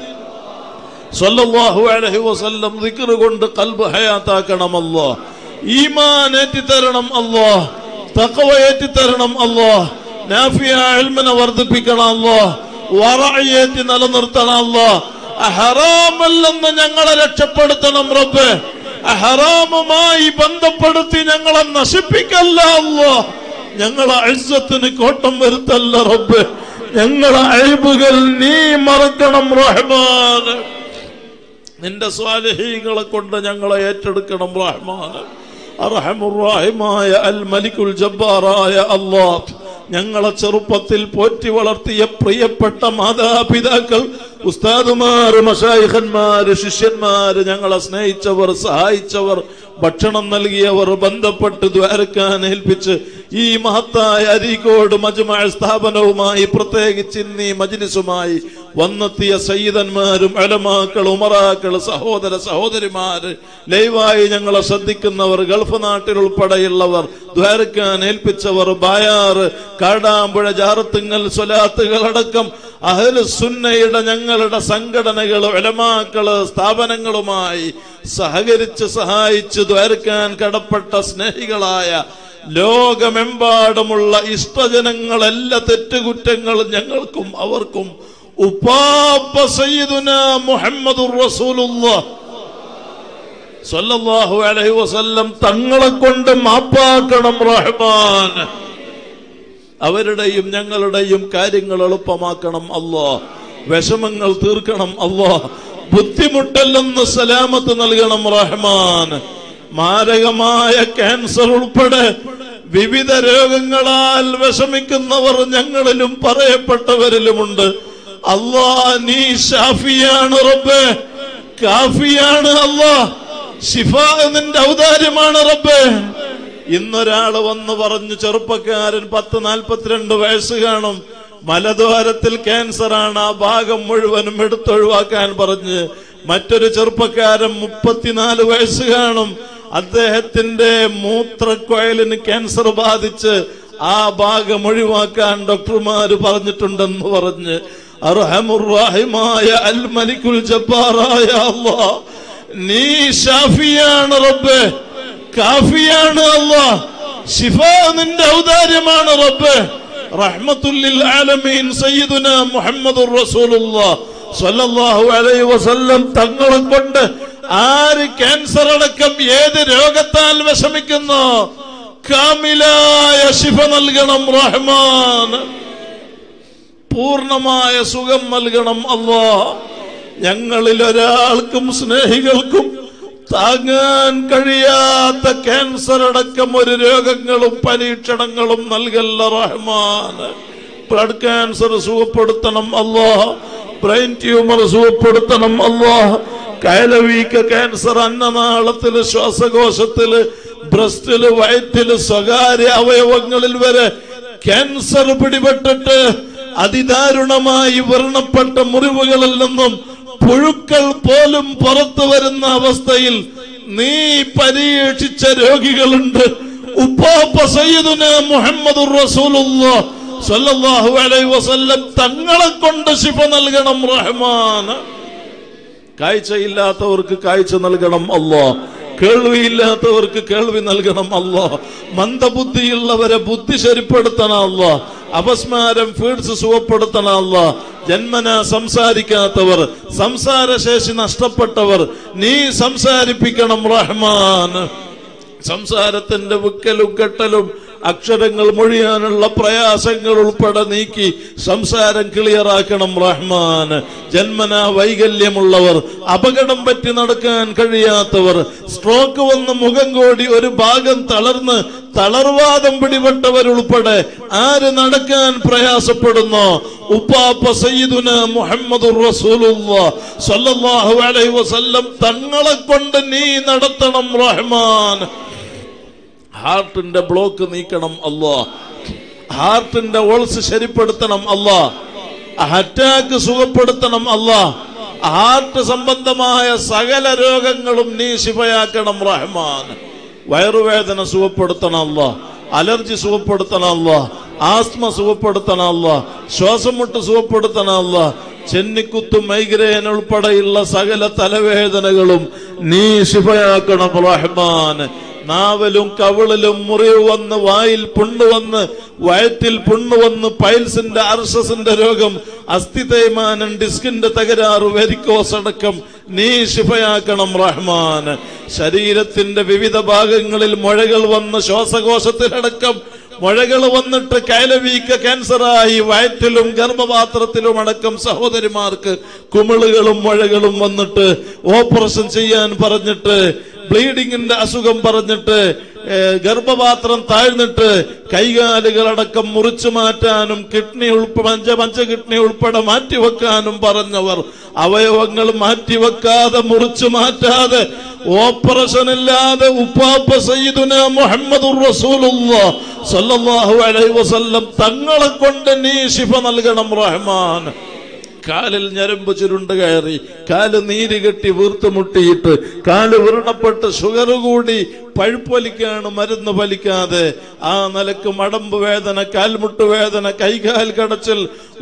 S1: സല്ലല്ലാഹു അലൈഹി വസല്ലം ദിക്ർ കൊണ്ട് കൽബ് ഹയാത്താക്കണം അല്ലാ ഈമാൻ ഏറ്റി തരണം അല്ലാ തഖവ ഏറ്റി തരണം അല്ലാ നാഫിയ ഇൽമിനെ വർദ്ധിപ്പിക്കണം അല്ലാ വറഅ ഏറ്റി നിലനിർത്തണം അല്ലാ ഹറാമല്ലെന്ന് ഞങ്ങളെ രക്ഷപ്പെടുത്തണം റബ്ബേ ഹറാമുമായി ബന്ധപ്പെടുത്തി ഞങ്ങളെ നശിപ്പിക്കല്ല അല്ലാ ഞങ്ങളെ അഴ്സത്തിന് കോട്ടം വരുത്തല്ല റബ്ബേ ഞങ്ങളെ അഴിബുകൾ നീ മറക്കണം റഹ്മാൻ നിന്റെ സ്വാലഹീങ്ങളെ കൊണ്ട് ഞങ്ങളെ ഏറ്റെടുക്കണം റഹ്മാൻ അർഹമുറാഹിമായ അൽ മലിക്കുൽ ജബ്ബാറായ അല്ലാഹ് ഞങ്ങളെ ചെറുപ്പത്തിൽ പോറ്റി വളർത്തിയ പ്രിയപ്പെട്ട മാതാപിതാക്കൾ ഉസ്താദുമാര് മഷായിഖന്മാര് ശിഷ്യന്മാര് ഞങ്ങളെ സ്നേഹിച്ചവർ സഹായിച്ചവർ ഭക്ഷണം നൽകിയവർ ബന്ധപ്പെട്ട് ദ്വാരക്കാൻ ഏൽപ്പിച്ച് ഈ മഹത്തായ അരീക്കോട് മജ്മഅ സ്ഥാപനവുമായി പ്രത്യേകിച്ച് ഇന്ന് ഈ മജ്ലിസുമായി വന്നെത്തിയ സയ്യിദന്മാരും അലമാക്കൾ ഉമറാക്കൾ സഹോദര സഹോദരിമാര് ലൈവായി ഞങ്ങളെ ശ്രദ്ധിക്കുന്നവർ ഗൾഫ് നാട്ടിൽ ഉൾപ്പെടെയുള്ളവർ ദ്വാരക്കാൻ ഏൽപ്പിച്ചവർ ബായാറ് കാടാമ്പുഴ ജാറത്തുങ്ങൽ സ്വലാത്തുകൾ അടക്കം അഹ്ലു സുന്നയുടെ ഞങ്ങളുടെ സംഘടനകൾ ഉലമാക്കള് സ്ഥാപനങ്ങളുമായി സഹകരിച്ച് സഹായിച്ച് ദ്വാരക്കാൻ കടപ്പെട്ട സ്നേഹികളായ ലോകമെമ്പാടുമുള്ള ഇഷ്ടജനങ്ങളെല്ലാ തെറ്റുകുറ്റങ്ങളും ഞങ്ങൾക്കും അവർക്കും ഉപ്പാപ്പ സയ്യിദുന മുഹമ്മദുർ റസൂലുള്ളാഹ് സല്ലല്ലാഹു അലൈഹി വസല്ലം തങ്ങളെ കൊണ്ട് മാപ്പാക്കണം റഹ്മാൻ അവരുടെയും ഞങ്ങളുടെയും കാര്യങ്ങൾ എളുപ്പമാക്കണം അല്ലോ വിഷമങ്ങൾ തീർക്കണം അല്ലോ ബുദ്ധിമുട്ടല്ലെന്ന് സലാമത്ത് നൽകണം റഹ്മാൻ മാരകമായ ക്യാൻസർ ഉൾപ്പെടെ വിവിധ രോഗങ്ങളാൽ വിഷമിക്കുന്നവർ ഞങ്ങളിലും പറയപ്പെട്ടവരിലുമുണ്ട് അല്ലാ നീ ഷാഫിയാണ് റബ്ബേ കാഫിയാണ് അല്ലാ ഷിഫ നിന്റെ ഔദാര്യമാണ് റബ്ബേ ഇന്നൊരാള് വന്ന് പറഞ്ഞു ചെറുപ്പക്കാരൻ പത്ത് നാൽപ്പത്തിരണ്ട് വയസ്സ് കാണും മലദ്വാരത്തിൽ ക്യാൻസർ ആണ് ആ ഭാഗം മുഴുവനും എടുത്തൊഴിവാക്കാൻ പറഞ്ഞ് മറ്റൊരു ചെറുപ്പക്കാരൻ മുപ്പത്തിനാല് വയസ്സ് കാണും അദ്ദേഹത്തിന്റെ മൂത്രക്കൊയലിന് ക്യാൻസർ ബാധിച്ച് ആ ഭാഗം ഒഴിവാക്കാൻ ഡോക്ടർമാര് പറഞ്ഞിട്ടുണ്ടെന്ന് പറഞ്ഞ് അർഹമുറാഹിമായ അൽ മലിക്കുൽ ജബ്ബാറായ അല്ലാ നീ ഷാഫിയാണ് റബ്ബേ കാഫിയാണ് അല്ലാ ഷിഫ നിന്റെ ഔദാര്യമാണ് റബ്ബേ റഹ്മത്തുല്ലിൽ ആലമീൻ സയ്യിദുന മുഹമ്മദുർ റസൂലുള്ളാഹ് സ്വല്ലല്ലാഹു അലൈഹി വസല്ലം തങ്ങളെ കൊണ്ട് ആര് ക്യാൻസർ അടക്കം ഏത് രോഗത്താൽ വിഷമിക്കുന്നു കാമിലായ ശിഫ നൽകണം റഹ്മാൻ പൂർണമായ സുഖം നൽകണം അല്ലാ ഞങ്ങളിൽ ഒരാൾക്കും സ്നേഹികൾക്കും താങ്ങാൻ കഴിയാത്ത ക്യാൻസർ അടക്കം ഒരു രോഗങ്ങളും പരീക്ഷണങ്ങളും നൽകല്ല റഹ്മാൻ ബ്ലഡ് ക്യാൻസർ സുഖപ്പെടുത്തണം അല്ലാ ബ്രെയിൻ ട്യൂമർ സുഖപ്പെടുത്തണം അല്ലാ കയലവീക്ക ക്യാൻസർ അന്നനാളത്തില് ശ്വാസകോശത്തില് ബ്രസ്റ്റില് വയറ്റില് സ്വകാര്യ അവയവങ്ങളിൽ വരെ ക്യാൻസർ പിടിപെട്ടിട്ട് അതിദാരുണമായി വർണ്ണപ്പെട്ട മുറിവുകളിൽ നിന്നും പുഴുക്കൾ പോലും പുറത്തു വരുന്ന അവസ്ഥയിൽ നീ പരീക്ഷിച്ച രോഗികളുണ്ട് ഉപ്പാപ്പ സയ്യിദുന മുഹമ്മദ് സല്ലല്ലാഹു അലൈഹി വസല്ലം തങ്ങളെ കൊണ്ട് ശിഫ നൽകണം റഹ്മാൻ കാഴ്ചയില്ലാത്തവർക്ക് കാഴ്ച നൽകണം അല്ലോ കേൾവിയില്ലാത്തവർക്ക് കേൾവി നൽകണം അല്ലോ മന്ദബുദ്ധിയുള്ളവരെ ബുദ്ധി ശരിപ്പെടുത്തണം അല്ലോ അപസ്മാരം ഫീഡ്സ് സുഖപ്പെടുത്തണം അല്ലോ ജന്മന സംസാരിക്കാത്തവർ സംസാരശേഷി നഷ്ടപ്പെട്ടവർ നീ സംസാരിപ്പിക്കണം റഹ്മാൻ സംസാരത്തിന്റെ വിക്കലും കെട്ടലും അക്ഷരങ്ങൾ മൊഴിയാനുള്ള പ്രയാസങ്ങൾ ഉൾപ്പെടെ നീക്കി സംസാരം ക്ലിയറാക്കണം റഹ്മാൻ ജന്മന വൈകല്യമുള്ളവർ അപകടം പറ്റി നടക്കാൻ കഴിയാത്തവർ സ്ട്രോക്ക് വന്ന് മുഖം കോടി ഒരു ഭാഗം തളർന്ന് തളർവാദം പിടിപെട്ടവരുൾപ്പെടെ ആര് നടക്കാൻ പ്രയാസപ്പെടുന്നോ ഉപ്പാപ്പ സയ്യിദുന മുഹമ്മദ് സല്ലല്ലാഹു അലൈഹി വസല്ലം തങ്ങളെ കൊണ്ട് നീ നടത്തണം റഹ്മാൻ ഹാർട്ടിന്റെ ബ്ലോക്ക് നീക്കണം അല്ലാ ഹാർട്ടിന്റെ ഓൾസ് ശരിപ്പെടുത്തണം അല്ലാ അറ്റാക്ക് സുഖപ്പെടുത്തണം അല്ലാ ഹാർട്ട് സംബന്ധമായ സകല രോഗങ്ങളും നീ ശിവയാക്കണം റഹ്മാൻ വയറുവേദന സുഖപ്പെടുത്തണം അല്ലാ അലർജി സുഖപ്പെടുത്തണം അല്ലാ ആസ്മ സുഖപ്പെടുത്തണം അല്ലാ ശ്വാസം മുട്ട് സുഖപ്പെടുത്തണം അല്ലാ ചെന്നിക്കുത്തും മൈഗ്രേൻ ഉൾപ്പെടെയുള്ള സകല തലവേദനകളും നീ ശിവയാക്കണം റഹ്മാൻ നാവലും കവിളിലും മുറിവ് വന്ന് വായിൽ പുണ്ണ് വന്ന് വയറ്റിൽ പുണ്ണ് വന്ന് പൈൽസിന്റെ അർഷസിന്റെ രോഗം അസ്ഥി തേയ്മാനം ഡിസ്കിന്റെ തകരാറ് വെരിക്കോസ് അടക്കം നീ ശിഫയാക്കണം റഹ്മാൻ ശരീരത്തിന്റെ വിവിധ ഭാഗങ്ങളിൽ മുഴകൾ വന്ന് ശ്വാസകോശത്തിലടക്കം മുഴകൾ വന്നിട്ട് കൈലവീക്ക ക്യാൻസറായി വയറ്റിലും ഗർഭപാത്രത്തിലും അടക്കം സഹോദരിമാർക്ക് കുമിളുകളും മുഴകളും വന്നിട്ട് ഓപ്പറേഷൻ ചെയ്യാൻ പറഞ്ഞിട്ട് ബ്ലീഡിങ്ങിന്റെ അസുഖം പറഞ്ഞിട്ട് ഏ, ഗർഭപാത്രം താഴ്ന്നിട്ട് കൈകാലുകളടക്കം മുറിച്ചു മാറ്റാനും കിഡ്നി ഉൾപ്പെടെ പഞ്ച പഞ്ച കിഡ്നി ഉൾപ്പെടെ മാറ്റിവെക്കാനും പറഞ്ഞവർ അവയവങ്ങൾ മാറ്റിവെക്കാതെ മുറിച്ചു മാറ്റാതെ ഓപ്പറേഷൻ ഇല്ലാതെ ഉപ്പാപ്പ സയ്യിദുന മുഹമ്മദുർ റസൂലുള്ളാഹ് സല്ലല്ലാഹു അലൈഹി വസല്ലം തങ്ങളെ കൊണ്ട് നീ ശിഫ നൽകണം റഹ്മാൻ കാലിൽ ഞരമ്പ് ചുരുണ്ട് കയറി കാല് നീര് കെട്ടി വീർത്ത് മുട്ടിയിട്ട് കാല് വ്രണപ്പെട്ട് ഷുഗർ കൂടി പഴുപ്പൊലിക്കാണ് മരുന്ന് ഫലിക്കാതെ ആ നിലക്ക് മടമ്പ് വേദന കാൽമുട്ട് വേദന കൈകാൽ കടച്ചൽ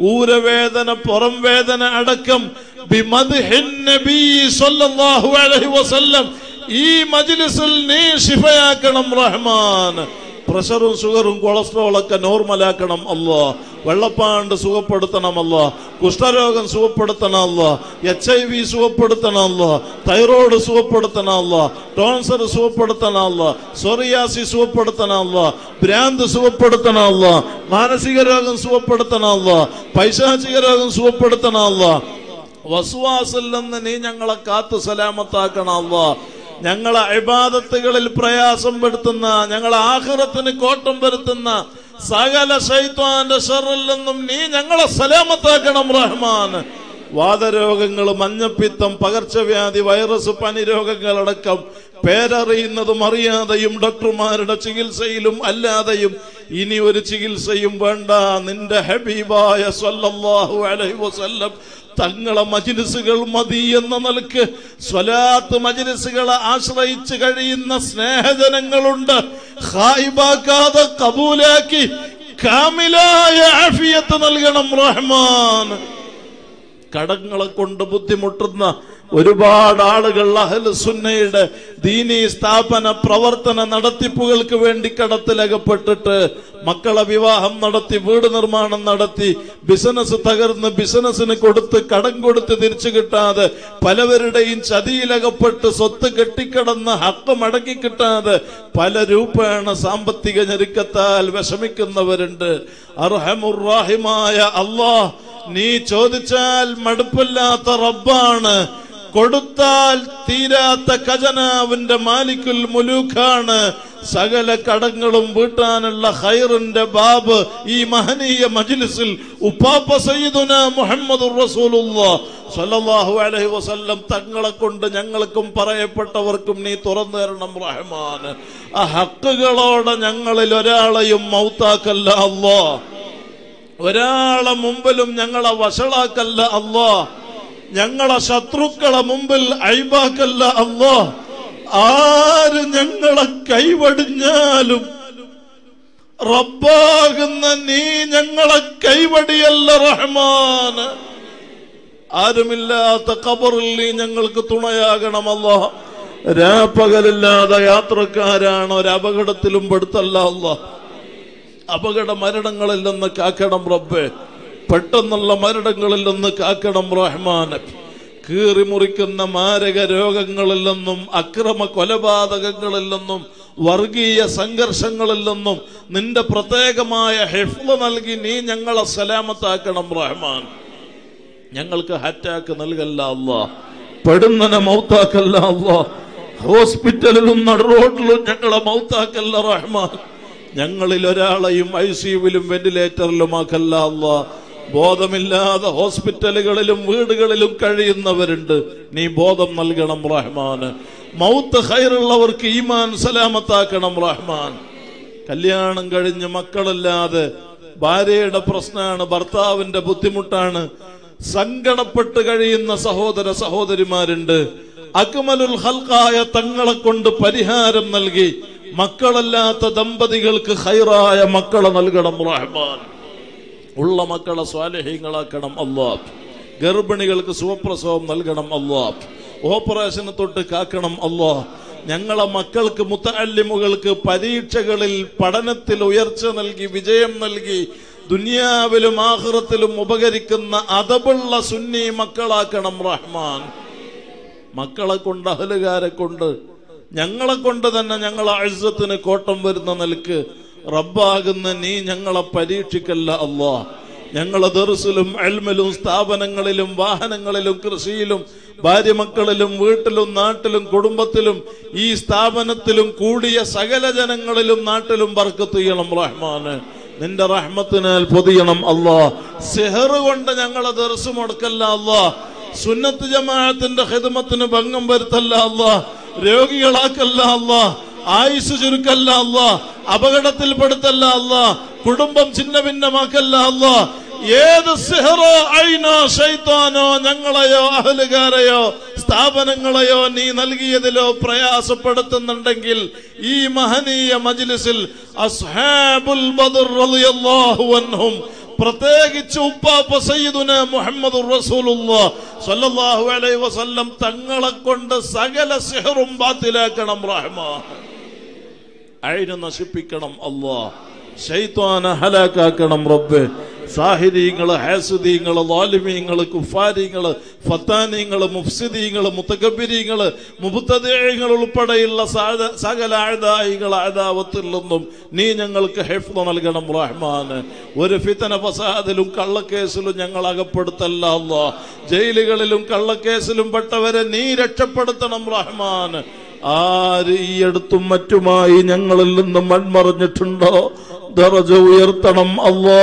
S1: ഊരവേദന പുറം വേദന അടക്കം ബിമദ്ഹിൻ നബി സ്വല്ലല്ലാഹു അലൈഹി വസല്ലം ഈ മജ്ലിസിൽ നീ ശിഫയാക്കണം റഹ്മാൻ പ്രഷറും ഷുഗറും കൊളസ്ട്രോൾ ഒക്കെ നോർമലാക്കണം അല്ലോ വെള്ളപ്പാണ്ട് സുഖപ്പെടുത്തണം അല്ലോ കുഷ്ഠരോഗം സുഖപ്പെടുത്തണം അല്ലോ എച്ച് ഐ വി സുഖപ്പെടുത്തണം അല്ലോ തൈറോയ്ഡ് സുഖപ്പെടുത്തണം അല്ലോ ടോൺസർ സുഖപ്പെടുത്തണം അല്ലോ സോറിയാസി സുഖപ്പെടുത്തണം അല്ലോ ഭ്രാന്ത് സുഖപ്പെടുത്തണം അല്ലോ മാനസിക രോഗം സുഖപ്പെടുത്തണം അല്ലോ പൈശാചിക രോഗം സുഖപ്പെടുത്തണം അല്ലോ വസുവാസിൽ നിന്ന് നീ ഞങ്ങളെ കാത്തു സലാമത്താക്കണം അല്ലോ ഞങ്ങളെ ഇബാദത്തുകളിൽ പ്രയാസം പെടുത്തുന്ന ഞങ്ങളെ ആഹ്റത്തിന് കോട്ടം വരുത്തുന്ന സകല ശൈത്വാന്റെ ഷറിൽ നിന്നും നീ ഞങ്ങളെ സലാമത്താക്കണം റഹ്മാൻ വാദരോഗങ്ങൾ മഞ്ഞപ്പിത്തം പകർച്ചവ്യാധി വൈറസ് പനി രോഗങ്ങളടക്കം പേരറിയുന്നതും അറിയാതെയും ഡോക്ടർമാരുടെ ചികിത്സയിലും അല്ലാതെയും ഇനി ഒരു ചികിത്സയും വേണ്ട നിന്റെ ഹബീബായ സ്വല്ലല്ലാഹു അലൈഹി വസല്ലം തങ്ങളെ മജിലിസുകൾ മതി എന്ന നിലക്ക് സ്വലാത്ത് മജിലിസുകളെ ആശ്രയിച്ച് കഴിയുന്ന സ്നേഹജനങ്ങളുണ്ട് ഹായിബാക്കാതെ കബൂലാക്കി കാമിലായ ആഫിയത്ത് നൽകണം റഹ്മാൻ കടങ്ങളെ കൊണ്ട് ബുദ്ധിമുട്ടുന്ന ഒരുപാട് ആളുകൾ അഹൽ സുന്നയുടെ ദീനീ സ്ഥാപന പ്രവർത്തന നടത്തിപ്പുകൾക്ക് വേണ്ടി കടത്തിലകപ്പെട്ടിട്ട് മക്കളെ വിവാഹം നടത്തി വീട് നിർമ്മാണം നടത്തി ബിസിനസ് തകർന്ന് ബിസിനസ്സിന് കൊടുത്ത് കടം കൊടുത്ത് തിരിച്ചു കിട്ടാതെ പലവരുടെയും ചതിയിലകപ്പെട്ട് സ്വത്ത് കെട്ടിക്കിടന്ന് ഹക്ക് മടക്കി കിട്ടാതെ പല രൂപേണ സാമ്പത്തിക ഞെരുക്കത്താൽ വിഷമിക്കുന്നവരുണ്ട് അർഹമുറാഹിമായ അള്ളാഹ് നീ ചോദിച്ചാൽ മടുപ്പില്ലാത്ത റബ്ബാണ് കൊടുത്താൽ തീരാത്ത ഖജനാവിന്റെ മാലിക്കുൽ മുലൂഖാണ് സകല കടങ്ങളും വീട്ടാനുള്ള ഖൈറിന്റെ ബാബ് ഈ മഹനീയ മജ്ലിസിൽ ഉപ്പാപ്പ സയ്യിദുന മുഹമ്മദ് സല്ലല്ലാഹു അലൈഹി വസല്ലം തങ്ങളെ കൊണ്ട് ഞങ്ങൾക്കും പറയപ്പെട്ടവർക്കും നീ തുറന്നു തരണം റഹ്മാൻ ആ ഹക്കുകളോടെ ഞങ്ങളിൽ ഒരാളെയും മൗത്താക്കല്ല അല്ലാ ഒരാളെ മുമ്പിലും ഞങ്ങളെ വഷളാക്കല്ല അല്ലോ ഞങ്ങളെ ശത്രുക്കളെ മുമ്പിൽ അഴിബാക്കല്ല അല്ലോ ആര് ഞങ്ങളെ കൈവടിഞ്ഞാലും റബ്ബാകുന്ന നീ ഞങ്ങളെ കൈവടിയല്ല റഹ്മാന് ആരുമില്ലാത്ത ഖബറിൽ നീ ഞങ്ങൾക്ക് തുണയാകണമല്ലോ രാപ്പകലില്ലാതെ യാത്രക്കാരാണ് ഒരു അപകടത്തിലും പെടുത്തല്ല അല്ല അപകട മരണങ്ങളിൽ നിന്ന് കാക്കണം റബ്ബേ പെട്ടെന്നുള്ള മരണങ്ങളിൽ നിന്ന് കാക്കണം റഹ്മാൻ കീറി മുറിക്കുന്ന മാരക രോഗങ്ങളിൽ നിന്നും അക്രമ കൊലപാതകങ്ങളിൽ നിന്നും വർഗീയ സംഘർഷങ്ങളിൽ നിന്നും നിന്റെ പ്രത്യേകമായ ഹെഫ്ല നൽകി നീ ഞങ്ങളെ സലാമത്താക്കണം റഹ്മാൻ ഞങ്ങൾക്ക് ഹറ്റാക്ക് നൽകല്ല അല്ലാ പെടുന്നനെ മൗത്താക്കല്ല അല്ലാ ഹോസ്പിറ്റലിലും നടുറോഡിലും ഞങ്ങളെ മൗത്താക്കല്ല റഹ്മാൻ ഞങ്ങളിൽ ഒരാളെയും ഐ സിയുവിലും വെന്റിലേറ്ററിലുമാക്കല്ല അല്ലാ ബോധമില്ലാതെ ഹോസ്പിറ്റലുകളിലും വീടുകളിലും കഴിയുന്നവരുണ്ട് നീ ബോധം നൽകണം റഹ്മാന് മൗത്ത് ഹൈറുള്ളവർക്ക് ഈമാൻ സലാമത്താക്കണം റഹ്മാൻ കല്യാണം കഴിഞ്ഞ് മക്കളില്ലാതെ ഭാര്യയുടെ പ്രശ്നമാണ് ഭർത്താവിന്റെ ബുദ്ധിമുട്ടാണ് സങ്കടപ്പെട്ട് കഴിയുന്ന സഹോദര സഹോദരിമാരുണ്ട് അക്മലുൽ ഹൽക്കായ തങ്ങളെ കൊണ്ട് പരിഹാരം നൽകി മക്കളല്ലാത്ത ദമ്പതികൾക്ക് ഹൈറായ മക്കളെ നൽകണം റഹ്മാൻ ഉള്ള മക്കളെ സ്വാലഹ്യങ്ങളാക്കണം അള്ളാഹ് ഗർഭിണികൾക്ക് സുഖപ്രസവം നൽകണം അള്ളാഹ് ഓപ്പറേഷന് തൊട്ട് കാക്കണം അള്ളാഹ് ഞങ്ങളെ മക്കൾക്ക് മുത്തല്ലിമുകൾക്ക് പരീക്ഷകളിൽ പഠനത്തിൽ ഉയർച്ച നൽകി വിജയം നൽകി ദുനിയാവിലും ആഹ്റത്തിലും ഉപകരിക്കുന്ന അതബുള്ള സുന്നി മക്കളാക്കണം റഹ്മാൻ മക്കളെ കൊണ്ട് അഹലുകാരെ കൊണ്ട് ഞങ്ങളെ കൊണ്ട് തന്നെ ഞങ്ങളെ അഴുസത്തിന് കോട്ടം വരുന്ന നിലക്ക് റബ്ബാകുന്ന നീ ഞങ്ങളെ പരീക്ഷിക്കല്ല അല്ലാ ഞങ്ങളെ ദർസിലും എൽമിലും സ്ഥാപനങ്ങളിലും വാഹനങ്ങളിലും കൃഷിയിലും ഭാര്യമക്കളിലും വീട്ടിലും നാട്ടിലും കുടുംബത്തിലും ഈ സ്ഥാപനത്തിലും കൂടിയ സകല ജനങ്ങളിലും നാട്ടിലും ബർക്കത്ത് ചെയ്യണം റഹ്മാന് നിന്റെ റഹ്മത്തിനാൽ പൊതിയണം അല്ലാ സെഹറ് കൊണ്ട് ഞങ്ങളെ ദർസ് മുടക്കല്ല അല്ലാ സുന്നത്ത് ജമാഅത്തിന്റെ ഹിദമത്തിന് ഭംഗം വരുത്തല്ല അല്ലാ രോഗികളാക്കല്ല അല്ലാ ആയുസ് ചുരുക്കല്ല അല്ല അപകടത്തിൽപ്പെടുത്തല്ല അല്ല കുടുംബം ചിന്ന ഭിന്നമാക്കല്ല അല്ല ഏത് സിഹറോ അയിനോ ഷൈത്താനോ ഞങ്ങളെയോ അഹലുകാരെയോ സ്ഥാപനങ്ങളെയോ നീ നൽകിയതിലോ പ്രയാസപ്പെടുത്തുന്നുണ്ടെങ്കിൽ ഈ മഹനീയ മജ്ലിസിൽ അസ്ഹാബുൽ ബദർ റളിയല്ലാഹു അൻഹും പ്രത്യേകിച്ച് ഉപ്പാപ്പ സയ്യിദുന മുഹമ്മദ് റസൂലുള്ളാഹ് സ്വല്ലല്ലാഹു അലൈഹി വസല്ലം തങ്ങളെ കൊണ്ട് സകല സിഹറും ബാത്തിലാക്കണം റഹ്മാൻ അഴിന് നശിപ്പിക്കണം അല്ലാ ശൈത്വാന ഹലാക്കാക്കണം റബ്ബ് സാഹിദീങ്ങള് ഹാസുദീങ്ങള് ലാലിമീങ്ങള് കുഫാരിങ്ങള് ഫത്താനീങ്ങള് മുഫ്സിദീങ്ങള് മുത്തകബിരീങ്ങള് മുബുത്തദേഹങ്ങൾ ഉൾപ്പെടെയുള്ള സാധ- സകല ആഴ്ദായികൾ ആദാവത്തിൽ നിന്നും നീ ഞങ്ങൾക്ക് ഹെഫ്ല നൽകണം റഹ്മാന് ഒരു ഫിത്തന ഫസാദിലും കള്ളക്കേസിലും ഞങ്ങൾ അകപ്പെടുത്തല്ല അല്ലാ ജയിലുകളിലും കള്ളക്കേസിലും പെട്ടവരെ നീ രക്ഷപ്പെടുത്തണം റഹ്മാൻ ആര് ഈ അടുത്തും മറ്റുമായി ഞങ്ങളിൽ നിന്ന് മൺമറിഞ്ഞിട്ടുണ്ടോ ദറജ ഉയർത്തണം അല്ലാ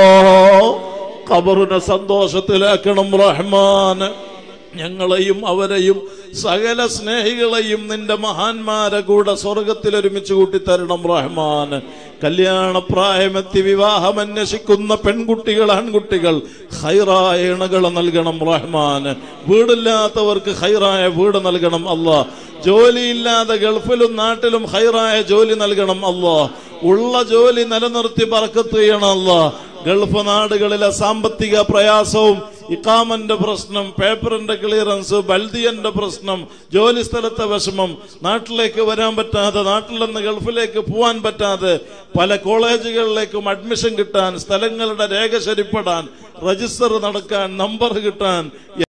S1: ഖബറിനെ സന്തോഷത്തിലാക്കണം റഹ്മാൻ ഞങ്ങളെയും അവരെയും സകല സ്നേഹികളെയും നിന്റെ മഹാന്മാരെ കൂടെ സ്വർഗത്തിൽ ഒരുമിച്ച് കൂട്ടിത്തരണം റഹ്മാൻ കല്യാണ പ്രായമെത്തി വിവാഹം അന്വേഷിക്കുന്ന പെൺകുട്ടികൾ ആൺകുട്ടികൾ ഹൈറായ ഇണകളെ നൽകണം റഹ്മാൻ വീടില്ലാത്തവർക്ക് ഹൈറായ വീട് നൽകണം അല്ലാ ജോലിയില്ലാതെ ഗൾഫിലും നാട്ടിലും ഹൈറായ ജോലി നൽകണം അല്ലാ ഉള്ള ജോലി നിലനിർത്തി പറക്കത്ത് ചെയ്യണം അല്ലാ ഗൾഫ് നാടുകളിലെ സാമ്പത്തിക പ്രയാസവും ഇക്കാമന്റെ പ്രശ്നം പേപ്പറിന്റെ ക്ലിയറൻസ് ബൽദിയന്റെ പ്രശ്നം ജോലി സ്ഥലത്തെ വിഷമം നാട്ടിലേക്ക് വരാൻ പറ്റാതെ നാട്ടിൽ നിന്ന് ഗൾഫിലേക്ക് പോവാൻ പറ്റാതെ പല കോളേജുകളിലേക്കും അഡ്മിഷൻ കിട്ടാൻ സ്ഥലങ്ങളുടെ രേഖ ശരിപ്പെടാൻ രജിസ്റ്റർ നടക്കാൻ നമ്പർ കിട്ടാൻ